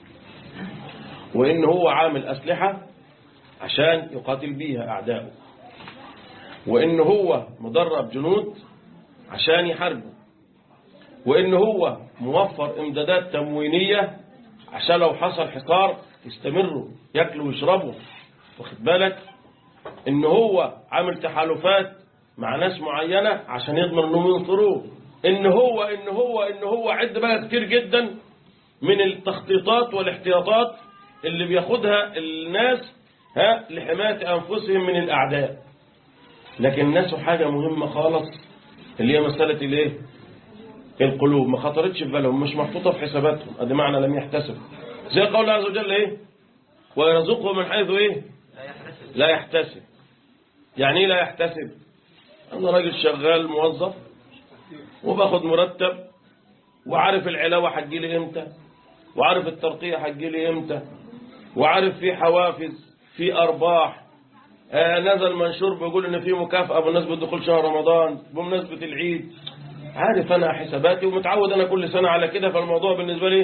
وان هو عامل أسلحة عشان يقاتل بيها أعداؤه وان هو مدرب جنود عشان يحاربوا وإن هو موفر إمدادات تموينية عشان لو حصل حصار يستمروا ياكلوا ويشربوا واخد بالك إن هو عامل تحالفات مع ناس معينة عشان يضمن إنهم ينصروه إن هو إن هو إن هو عد بقى كتير جدا من التخطيطات والاحتياطات اللي بياخدها الناس ها لحماية أنفسهم من الأعداء لكن نسوا حاجة مهمة خالص اللي هي مسألة الايه القلوب ما خطرتش في بالهم مش محطوطة في حساباتهم ادي معنى لم يحتسب زي قول الله عز وجل ايه ويرزقه من حيث ايه لا يحتسب يعني ايه لا يحتسب انا راجل شغال موظف وباخد مرتب وعارف العلاوة هتجيلي امتى وعارف الترقية هتجيلي امتى وعارف في حوافز في ارباح آه نزل منشور بيقول ان في مكافأة بمناسبة دخول شهر رمضان بمناسبة العيد عارف انا حساباتي ومتعود انا كل سنة على كده فالموضوع بالنسبة لي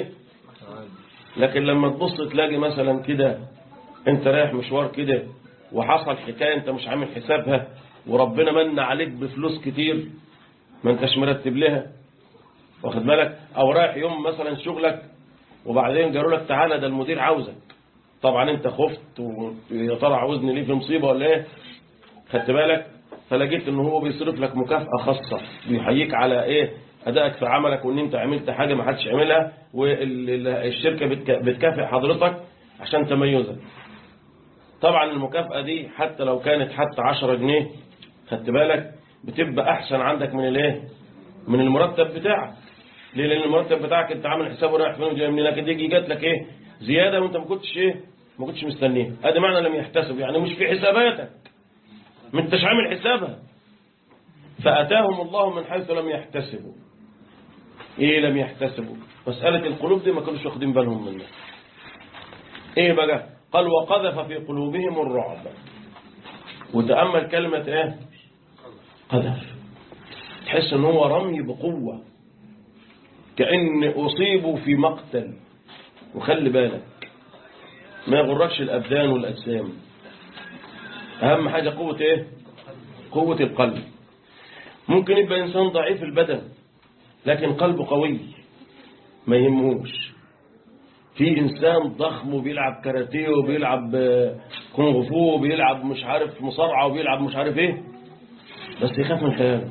لكن لما تبص تلاقي مثلا كده انت رايح مشوار كده وحصل حكاية انت مش عامل حسابها وربنا من عليك بفلوس كتير ما انتش مرتب لها واخد بالك او رايح يوم مثلا شغلك وبعدين قالوا لك تعالى ده المدير عاوزك طبعا انت خفت ويا ترى عاوزني ليه في مصيبه ولا ايه خدت بالك فلقيت ان هو بيصرف لك مكافاه خاصه بيحييك على ايه ادائك في عملك وان انت عملت حاجه ما حدش عملها والشركه بتك- بتكافئ حضرتك عشان تميزك طبعا المكافاه دي حتى لو كانت حتى 10 جنيه خدت بالك بتبقى احسن عندك من الايه من المرتب بتاعك ليه لان المرتب بتاعك انت عامل حسابه رايح فين وجاي منين لكن دي جات لك ايه زياده وانت ما كنتش ايه ما كنتش مستنيها ادي معنى لم يحتسب يعني مش في حساباتك ما انتش عامل حسابها فاتاهم الله من حيث لم يحتسبوا ايه لم يحتسبوا مساله القلوب دي ما كانوش واخدين بالهم منها ايه بقى قال وقذف في قلوبهم الرعب وتامل كلمه ايه قذف تحس ان هو رمي بقوه كأن أصيبوا في مقتل وخلي بالك ما يغركش الأبدان والأجسام أهم حاجة قوة إيه قوة القلب ممكن يبقى إنسان ضعيف البدن لكن قلبه قوي ما يهمهوش في إنسان ضخم وبيلعب كاراتيه وبيلعب آه، كونغ فو وبيلعب مش عارف مصارعة وبيلعب مش عارف إيه بس يخاف من خياله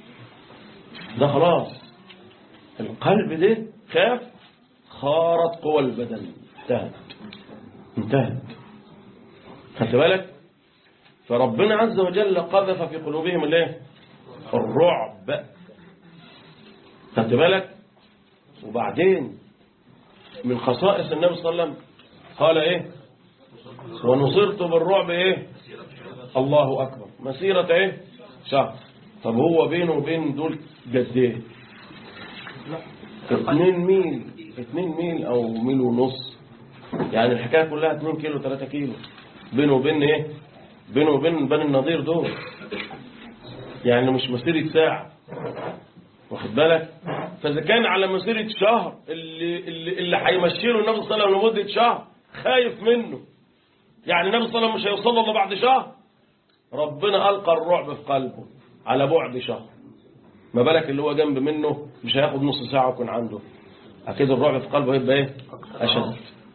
ده خلاص القلب ده خاف خارت قوى البدن انتهت انتهت خدت بالك فربنا عز وجل قذف في قلوبهم الايه الرعب خدت بالك وبعدين من خصائص النبي صلى الله عليه وسلم قال ايه ونصرت بالرعب ايه الله اكبر مسيرة ايه شهر طب هو بينه وبين دول قد ايه اتنين ميل اتنين ميل او ميل ونص يعني الحكاية كلها اتنين كيلو تلاتة كيلو بينه وبين ايه بينه وبين بني النضير دول يعني مش مسيرة ساعة واخد بالك فاذا كان على مسيرة شهر اللي اللي اللي هيمشي له النبي صلى الله عليه وسلم لمدة شهر خايف منه يعني النبي صلى الله عليه وسلم مش هيوصل له إلا بعد شهر ربنا ألقى الرعب في قلبه على بعد شهر ما بالك اللي هو جنب منه مش هياخد نص ساعة ويكون عنده أكيد الرعب في قلبه هيبقى إيه أشد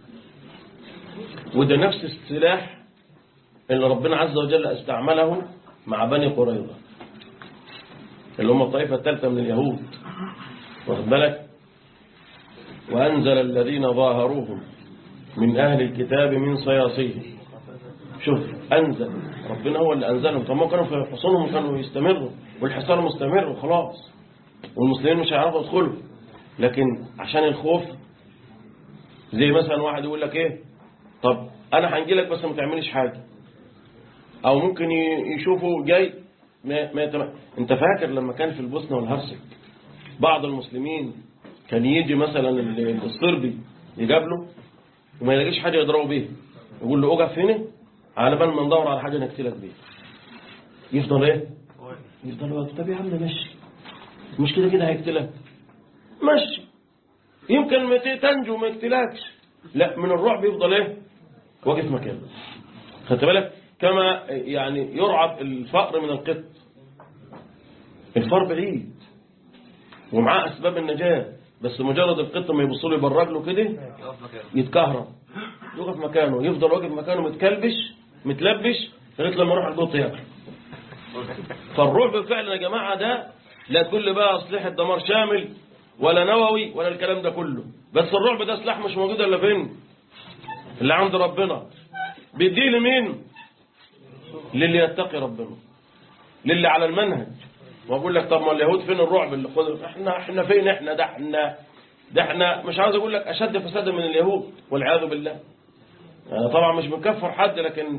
وده نفس السلاح اللي ربنا عز وجل استعمله مع بني قريظة اللي هم الطائفة الثالثة من اليهود واخد بالك وأنزل الذين ظاهروهم من أهل الكتاب من صياصيهم شوف أنزل ربنا هو اللي أنزلهم طب ما كانوا في حصونهم كانوا يستمروا والحصار مستمر وخلاص والمسلمين مش هيعرفوا يدخلوا لكن عشان الخوف زي مثلا واحد يقول لك ايه طب انا هنجي لك بس ما تعمليش حاجه او ممكن ي- يشوفوا جاي ما ما يتم... انت فاكر لما كان في البوسنه والهرسك بعض المسلمين كان يجي مثلا ال- الصربي يقابله وما يلاقيش حاجه يضربه بيها يقول له اقف هنا على بال ما ندور على حاجه نقتلك بيها يفضل ايه يفضل واقف طب يا عم مشي مش كده كده هيقتلك مشي يمكن ما ت- تنجو ما يقتلكش لا من الرعب يفضل ايه واقف مكانه خدت بالك كما يعني يرعب الفأر من القط الفار بعيد ومعاه أسباب النجاة بس مجرد القط ما يبص له يبرج له كده يتكهرب يقف مكانه يفضل واقف مكانه متكلبش متلبش لغايه لما يروح القط ياكل فالرعب فعلا يا جماعة ده لا تقول لي بقى أسلحة دمار شامل ولا نووي ولا الكلام ده كله بس الرعب ده سلاح مش موجود إلا فين اللي عند ربنا بيديه لمين للي يتقي ربنا للي على المنهج واقول لك طب ما اليهود فين الرعب اللي خد احنا احنا فين احنا ده احنا ده احنا مش عاوز اقول لك اشد فسادا من اليهود والعياذ بالله أنا طبعا مش بنكفر حد لكن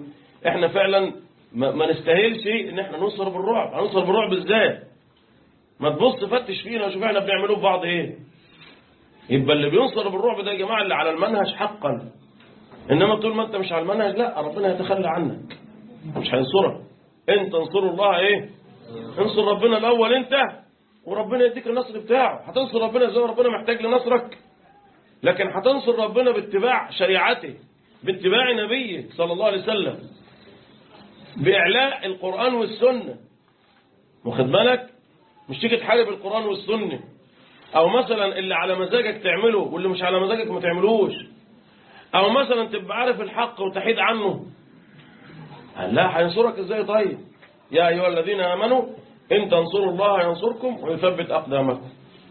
احنا فعلا ما, ما نستاهلش ان احنا ننصر بالرعب هننصر بالرعب ازاي ما تبص فتش فينا وشوف احنا بنعمله في بعض ايه يبقى اللي بينصر بالرعب ده يا جماعه اللي على المنهج حقا انما طول ما انت مش على المنهج لا ربنا يتخلى عنك مش هينصرك انت انصروا الله ايه انصر ربنا الاول انت وربنا يديك النصر بتاعه هتنصر ربنا ازاي ربنا محتاج لنصرك لكن هتنصر ربنا باتباع شريعته باتباع نبيه صلى الله عليه وسلم بإعلاء القرآن والسنة واخد بالك مش تيجي تحارب القرآن والسنة أو مثلا اللي على مزاجك تعمله واللي مش على مزاجك ما تعملوش أو مثلا تبقى عارف الحق وتحيد عنه لا هينصرك ازاي طيب يا أيها الذين آمنوا إن تنصروا الله ينصركم ويثبت أقدامكم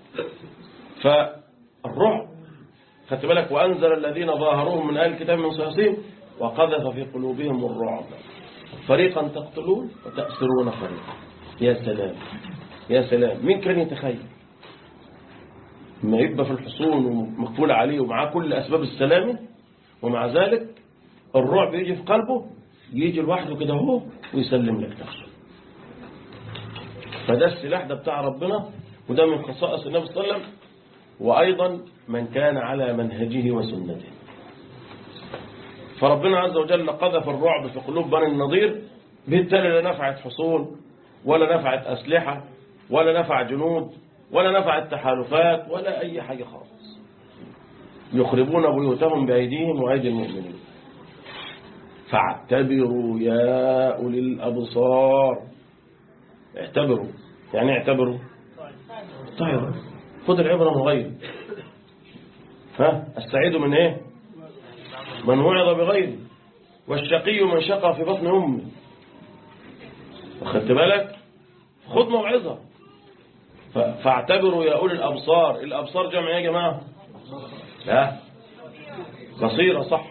فالرعب خدت بالك وأنزل الذين ظاهروهم من أهل الكتاب من صياصيهم وقذف في قلوبهم الرعب فريقا تقتلون وتأسرون فريقا يا سلام يا سلام مين كان يتخيل ما يبقى في الحصون ومقفول عليه ومعاه كل أسباب السلامة ومع ذلك الرعب يجي في قلبه يجي لوحده كده هو ويسلم لك نفسه فده السلاح ده بتاع ربنا وده من خصائص النبي صلى الله عليه وسلم وأيضا من كان على منهجه وسنته فربنا عز وجل قذف الرعب في قلوب بني النضير بالتالي لا نفعت حصول ولا نفعت أسلحة ولا نفع جنود ولا نفعت تحالفات ولا أي حاجة خالص يخربون بيوتهم بأيديهم وأيدي المؤمنين فاعتبروا يا أولي الأبصار اعتبروا يعني اعتبروا طيب خذ العبرة من غير ها السعيد من ايه من وعظ بغيره والشقي من شقى في بطن أمه واخدت بالك خذ موعظة فاعتبروا يا أولي الأبصار الأبصار جمع ايه يا جماعة لا بصيرة صح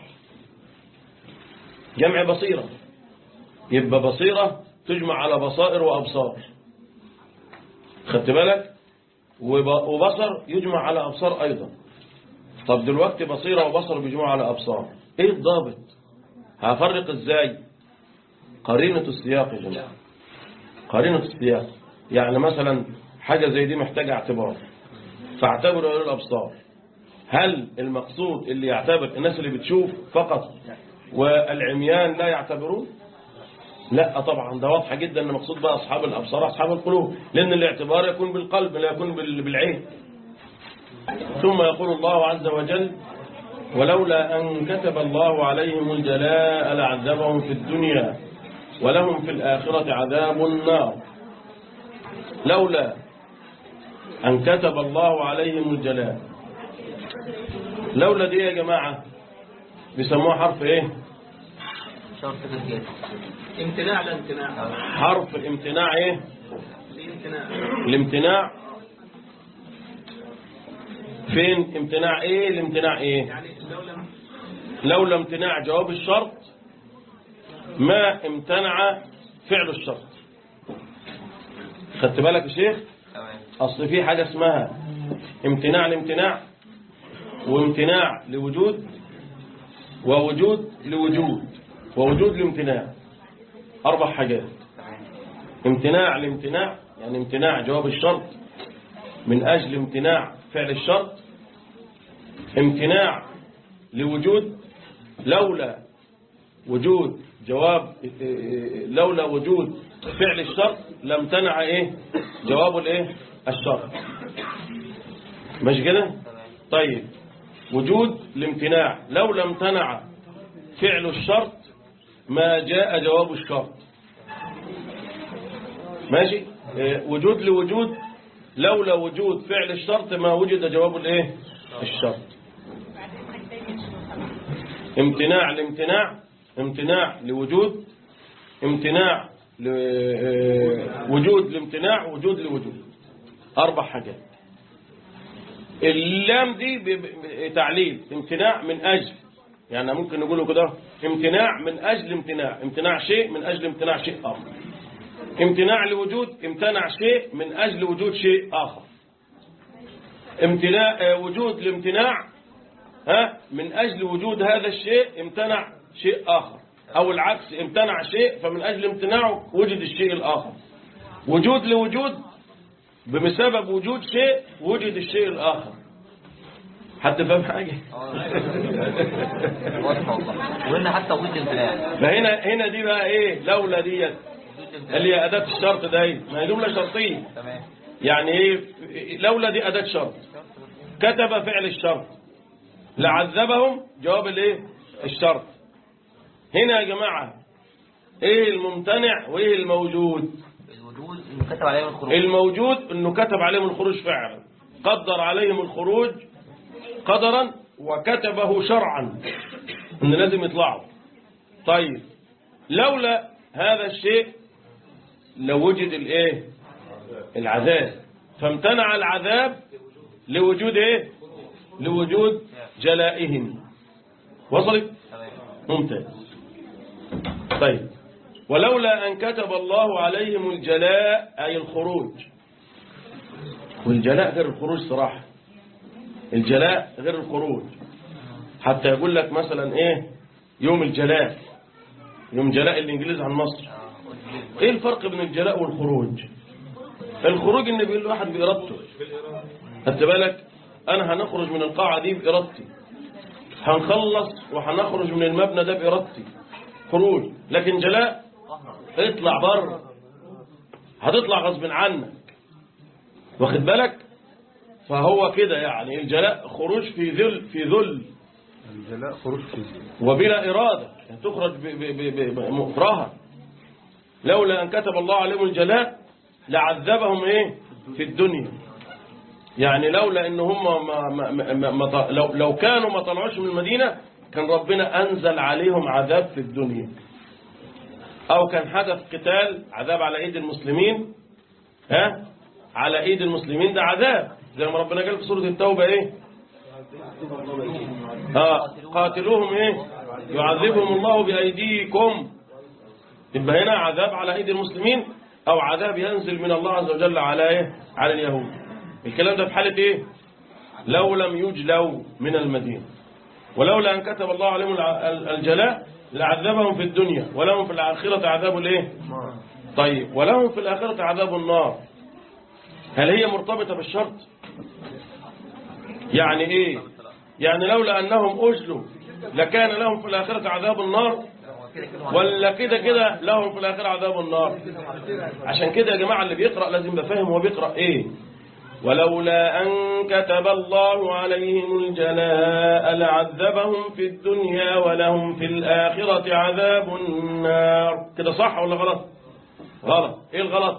جمع بصيرة يبقى بصيرة تجمع على بصائر وأبصار خدت بالك وبصر يجمع على أبصار أيضا طب دلوقتي بصيرة وبصر بيجمعوا على أبصار إيه الضابط هفرق إزاي قرينة السياق يا جماعة قرينة السياق يعني مثلا حاجة زي دي محتاجة اعتبار فاعتبروا أولي الأبصار هل المقصود اللي يعتبر الناس اللي بتشوف فقط والعميان لا يعتبرون لا طبعا ده واضحة جدا ان مقصود بقى أصحاب الأبصار أصحاب القلوب لأن الاعتبار يكون بالقلب لا يكون بالعين ثم يقول الله عز وجل ولولا أن كتب الله عليهم الجلاء لعذبهم في الدنيا ولهم في الآخرة عذاب النار لولا أن كتب الله عليهم الجلاء لولا دي يا جماعة بيسموها حرف ايه شرط الجد امتناع لا امتناع حرف الامتناع ايه الامتناع الامتناع فين امتناع ايه الامتناع ايه يعني لو لم لولا امتناع جواب الشرط ما امتنع فعل الشرط خدت بالك يا شيخ اصل في حاجة اسمها امتناع الامتناع وامتناع لوجود ووجود لوجود ووجود لامتناع اربع حاجات امتناع الامتناع يعني امتناع جواب الشرط من اجل امتناع فعل الشرط امتناع لوجود لولا وجود جواب لولا وجود فعل الشرط لامتنع ايه جواب الايه الشرط ماشي كده طيب وجود الامتناع لولا امتنع فعل الشرط ما جاء جواب الشرط ماشي إيه، وجود لوجود لولا وجود فعل الشرط ما وجد جواب الايه الشرط امتناع الامتناع امتناع لوجود امتناع لوجود الامتناع وجود لوجود اربع حاجات اللام دي ب- ب- تعليل امتناع من اجل يعني ممكن نقوله كده امتناع من اجل امتناع امتناع شيء من اجل امتناع شيء اخر امتناع لوجود امتنع شيء من اجل وجود شيء اخر امتناع آه، وجود الامتناع ها من اجل وجود هذا الشيء امتنع شيء اخر أو العكس امتنع شيء فمن أجل امتناعه وجد الشيء الآخر وجود لوجود بسبب وجود شيء وجد الشيء الآخر حد فاهم حاجة واضح والله وإن حتى وجود امتناع فهنا هنا دي بقى ايه لولا ديت وجود امتناع اللي هي أداة الشرط دي ما هي جملة شرطية تمام يعني ايه لولا دي أداة شرط كتب فعل الشرط لعذبهم جواب الايه الشرط هنا يا جماعة ايه الممتنع وايه الموجود الوجود إنه كتب عليهم الخروج الموجود انه كتب عليهم الخروج فعلا قدر عليهم الخروج قدرا وكتبه شرعا ان لازم يطلعوا طيب لولا هذا الشيء لوجد الايه العذاب فامتنع العذاب لوجود ايه لوجود جلائهم وصلت تمام ممتاز طيب ولولا أن كتب الله عليهم الجلاء أي الخروج والجلاء غير الخروج صراحة الجلاء غير الخروج حتى يقول لك مثلا ايه يوم الجلاء يوم جلاء الانجليز عن مصر ايه الفرق بين الجلاء والخروج الخروج ان بيقول واحد بإرادته خدت بالك انا هنخرج من القاعة دي بإرادتي هنخلص وهنخرج من المبنى ده بإرادتي خروج لكن جلاء اطلع بره هتطلع غصب عنك واخد بالك فهو كده يعني الجلاء خروج في ذل في ذل الجلاء خروج في وبلا إرادة يعني تخرج ب- ب- ب- ب- مكرها لولا أن كتب الله عليهم الجلاء لعذبهم إيه في الدنيا يعني لولا ان هم ما ما ما ما ما ط- لو لو كانوا ما طلعوش من المدينة كان ربنا أنزل عليهم عذاب في الدنيا أو كان حدث قتال عذاب على إيد المسلمين ها على إيد المسلمين ده عذاب زي ما ربنا قال في سورة التوبة إيه آه قاتلوهم إيه يعذبهم الله بأيديكم يبقى هنا عذاب على أيدي المسلمين أو عذاب ينزل من الله عز وجل على إيه على اليهود الكلام ده في حالة إيه لو لم يجلوا من المدينة ولولا أن كتب الله عليهم الع- ال- الجلاء لعذبهم في الدنيا ولهم في الآخرة عذاب الإيه طيب ولهم في الآخرة عذاب النار هل هي مرتبطة بالشرط يعني إيه يعني لولا أنهم أجلوا لكان لهم في الآخرة عذاب النار ولا كده كده لهم في الآخرة عذاب النار عشان كده يا جماعة اللي بيقرأ لازم يبقى فاهم هو بيقرأ إيه ولولا أن كتب الله عليهم الجلاء لعذبهم في الدنيا ولهم في الآخرة عذاب النار كده صح ولا غلط غلط ايه الغلط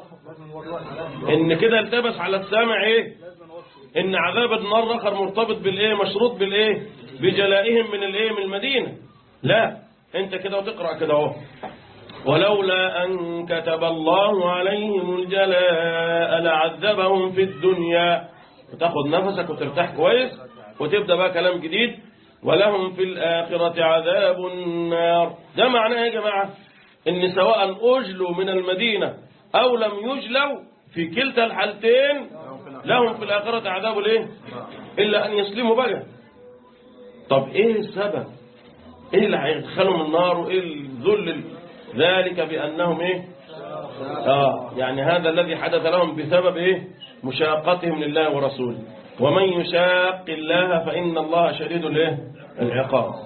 ان كده التبس على السامع ايه ان عذاب النار اخر مرتبط بالايه مشروط بالايه بجلائهم من الايه من المدينة لا انت كده وتقرأ كده اهو ولولا أن كتب الله عليهم الجلاء لعذبهم في الدنيا وتاخد نفسك وترتاح كويس وتبدأ بقى كلام جديد ولهم في الآخرة عذاب النار ده معناه يا جماعة ان سواء أجلوا من المدينة أو لم يجلوا في كلتا الحالتين لهم في الآخرة عذاب الايه إلا أن يسلموا بقى طب ايه السبب ايه اللي هيدخلهم النار وايه الذل ال- ذلك بانهم ايه اه يعني هذا الذي حدث لهم بسبب ايه مشاقتهم لله ورسوله ومن يشاق الله فان الله شديد الايه العقاب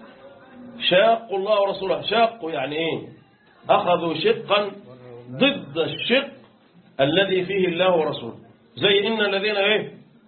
شاقوا الله ورسوله شاقوا يعني ايه اخذوا شقا ضد الشق الذي فيه الله ورسوله زي ان الذين ايه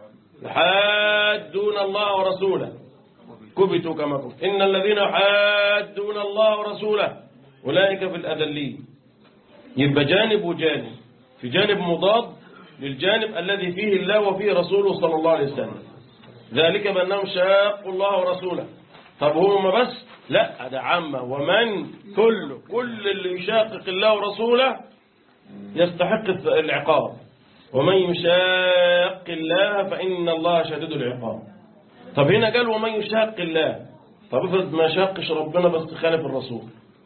يحادون الله ورسوله كبتوا كما كنت إن الذين يحادون الله ورسوله أولئك في الأذلين يبقى جانب وجانب في جانب مضاد للجانب الذي فيه الله وفيه رسوله صلى الله عليه وسلم ذلك بأنهم شاقوا الله ورسوله طب هم بس لا ده عامة ومن كله كل اللي يشاقق الله ورسوله يستحق العقاب ومن يشاق الله فإن الله شديد العقاب طب هنا قال ومن يشاق الله طب افرض ما شاقش ربنا بس خالف الرسول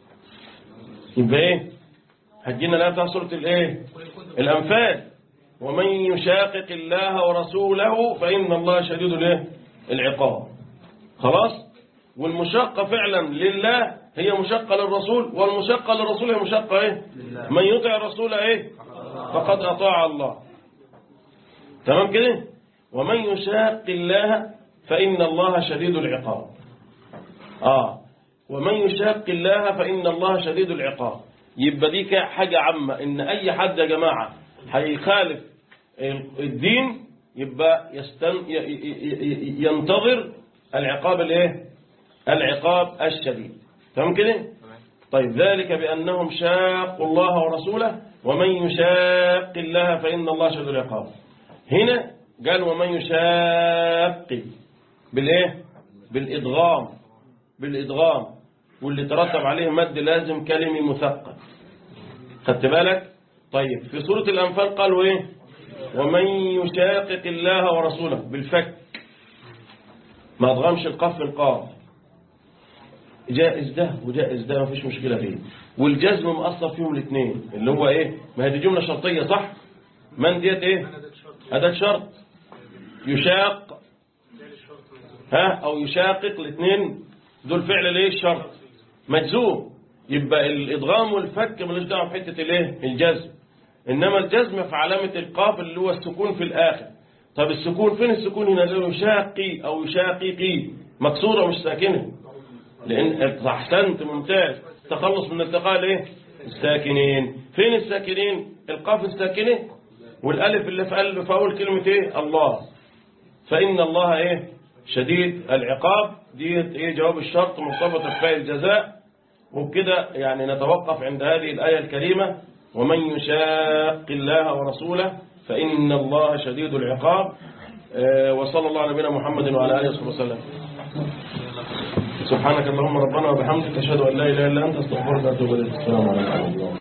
يبقى ايه هتجينا لا بتاع سورة الايه الانفال ومن يشاقق الله ورسوله فإن الله شديد الايه العقاب خلاص والمشاقة فعلا لله هي مشقة للرسول والمشقة للرسول هي مشقة ايه من يطع الرسول ايه فقد اطاع الله تمام كده ومن يشاق الله فإن الله شديد العقاب آه ومن يشاق الله فإن الله شديد العقاب يبقى دي كده حاجة عامة إن أي حد يا جماعة هيخالف الدين يبقى يستن ي- ي- ي- ينتظر العقاب الايه العقاب الشديد تمام كده طيب ذلك بأنهم شاقوا الله ورسوله ومن يشاق الله فإن الله شديد العقاب هنا قال ومن يشاق بالايه بالادغام بالادغام واللي ترتب عليه مد لازم كلمي مثقل خدت بالك طيب في سورة الأنفال قالوا ايه ومن يشاقق الله ورسوله بالفك ما ادغمش القاف في القاف جائز ده وجائز ده ما فيش مشكلة فيه والجزم مأثر فيهم الاثنين اللي هو ايه ما هي دي جملة شرطية صح من ديت ايه أداة شرط يشاق ها أو يشاقق الاثنين دول فعل ليه الشرط مجزوم يبقى الإدغام والفك ملوش دعوه بحتة الايه الجزم إنما الجزم في علامة القاف اللي هو السكون في الآخر طب السكون فين السكون هنا اللي هو يشاقي أو يشاققي مكسورة مش ساكنة لأن أحسنت ممتاز تخلص من التقاء الايه الساكنين فين الساكنين القاف الساكنة والالف اللي في قلب في اول كلمة ايه الله فإن الله ايه شديد العقاب ديت ايه جواب الشرط مرتبطة بفاء الجزاء وبكده يعني نتوقف عند هذه الآية الكريمة ومن يشاق الله ورسوله فإن الله شديد العقاب آه، وصلى الله على نبينا محمد وعلى آله وصحبه وسلم سبحانك اللهم ربنا وبحمدك أشهد أن لا إله إلا أنت استغفرك وأتوب إليك السلام عليكم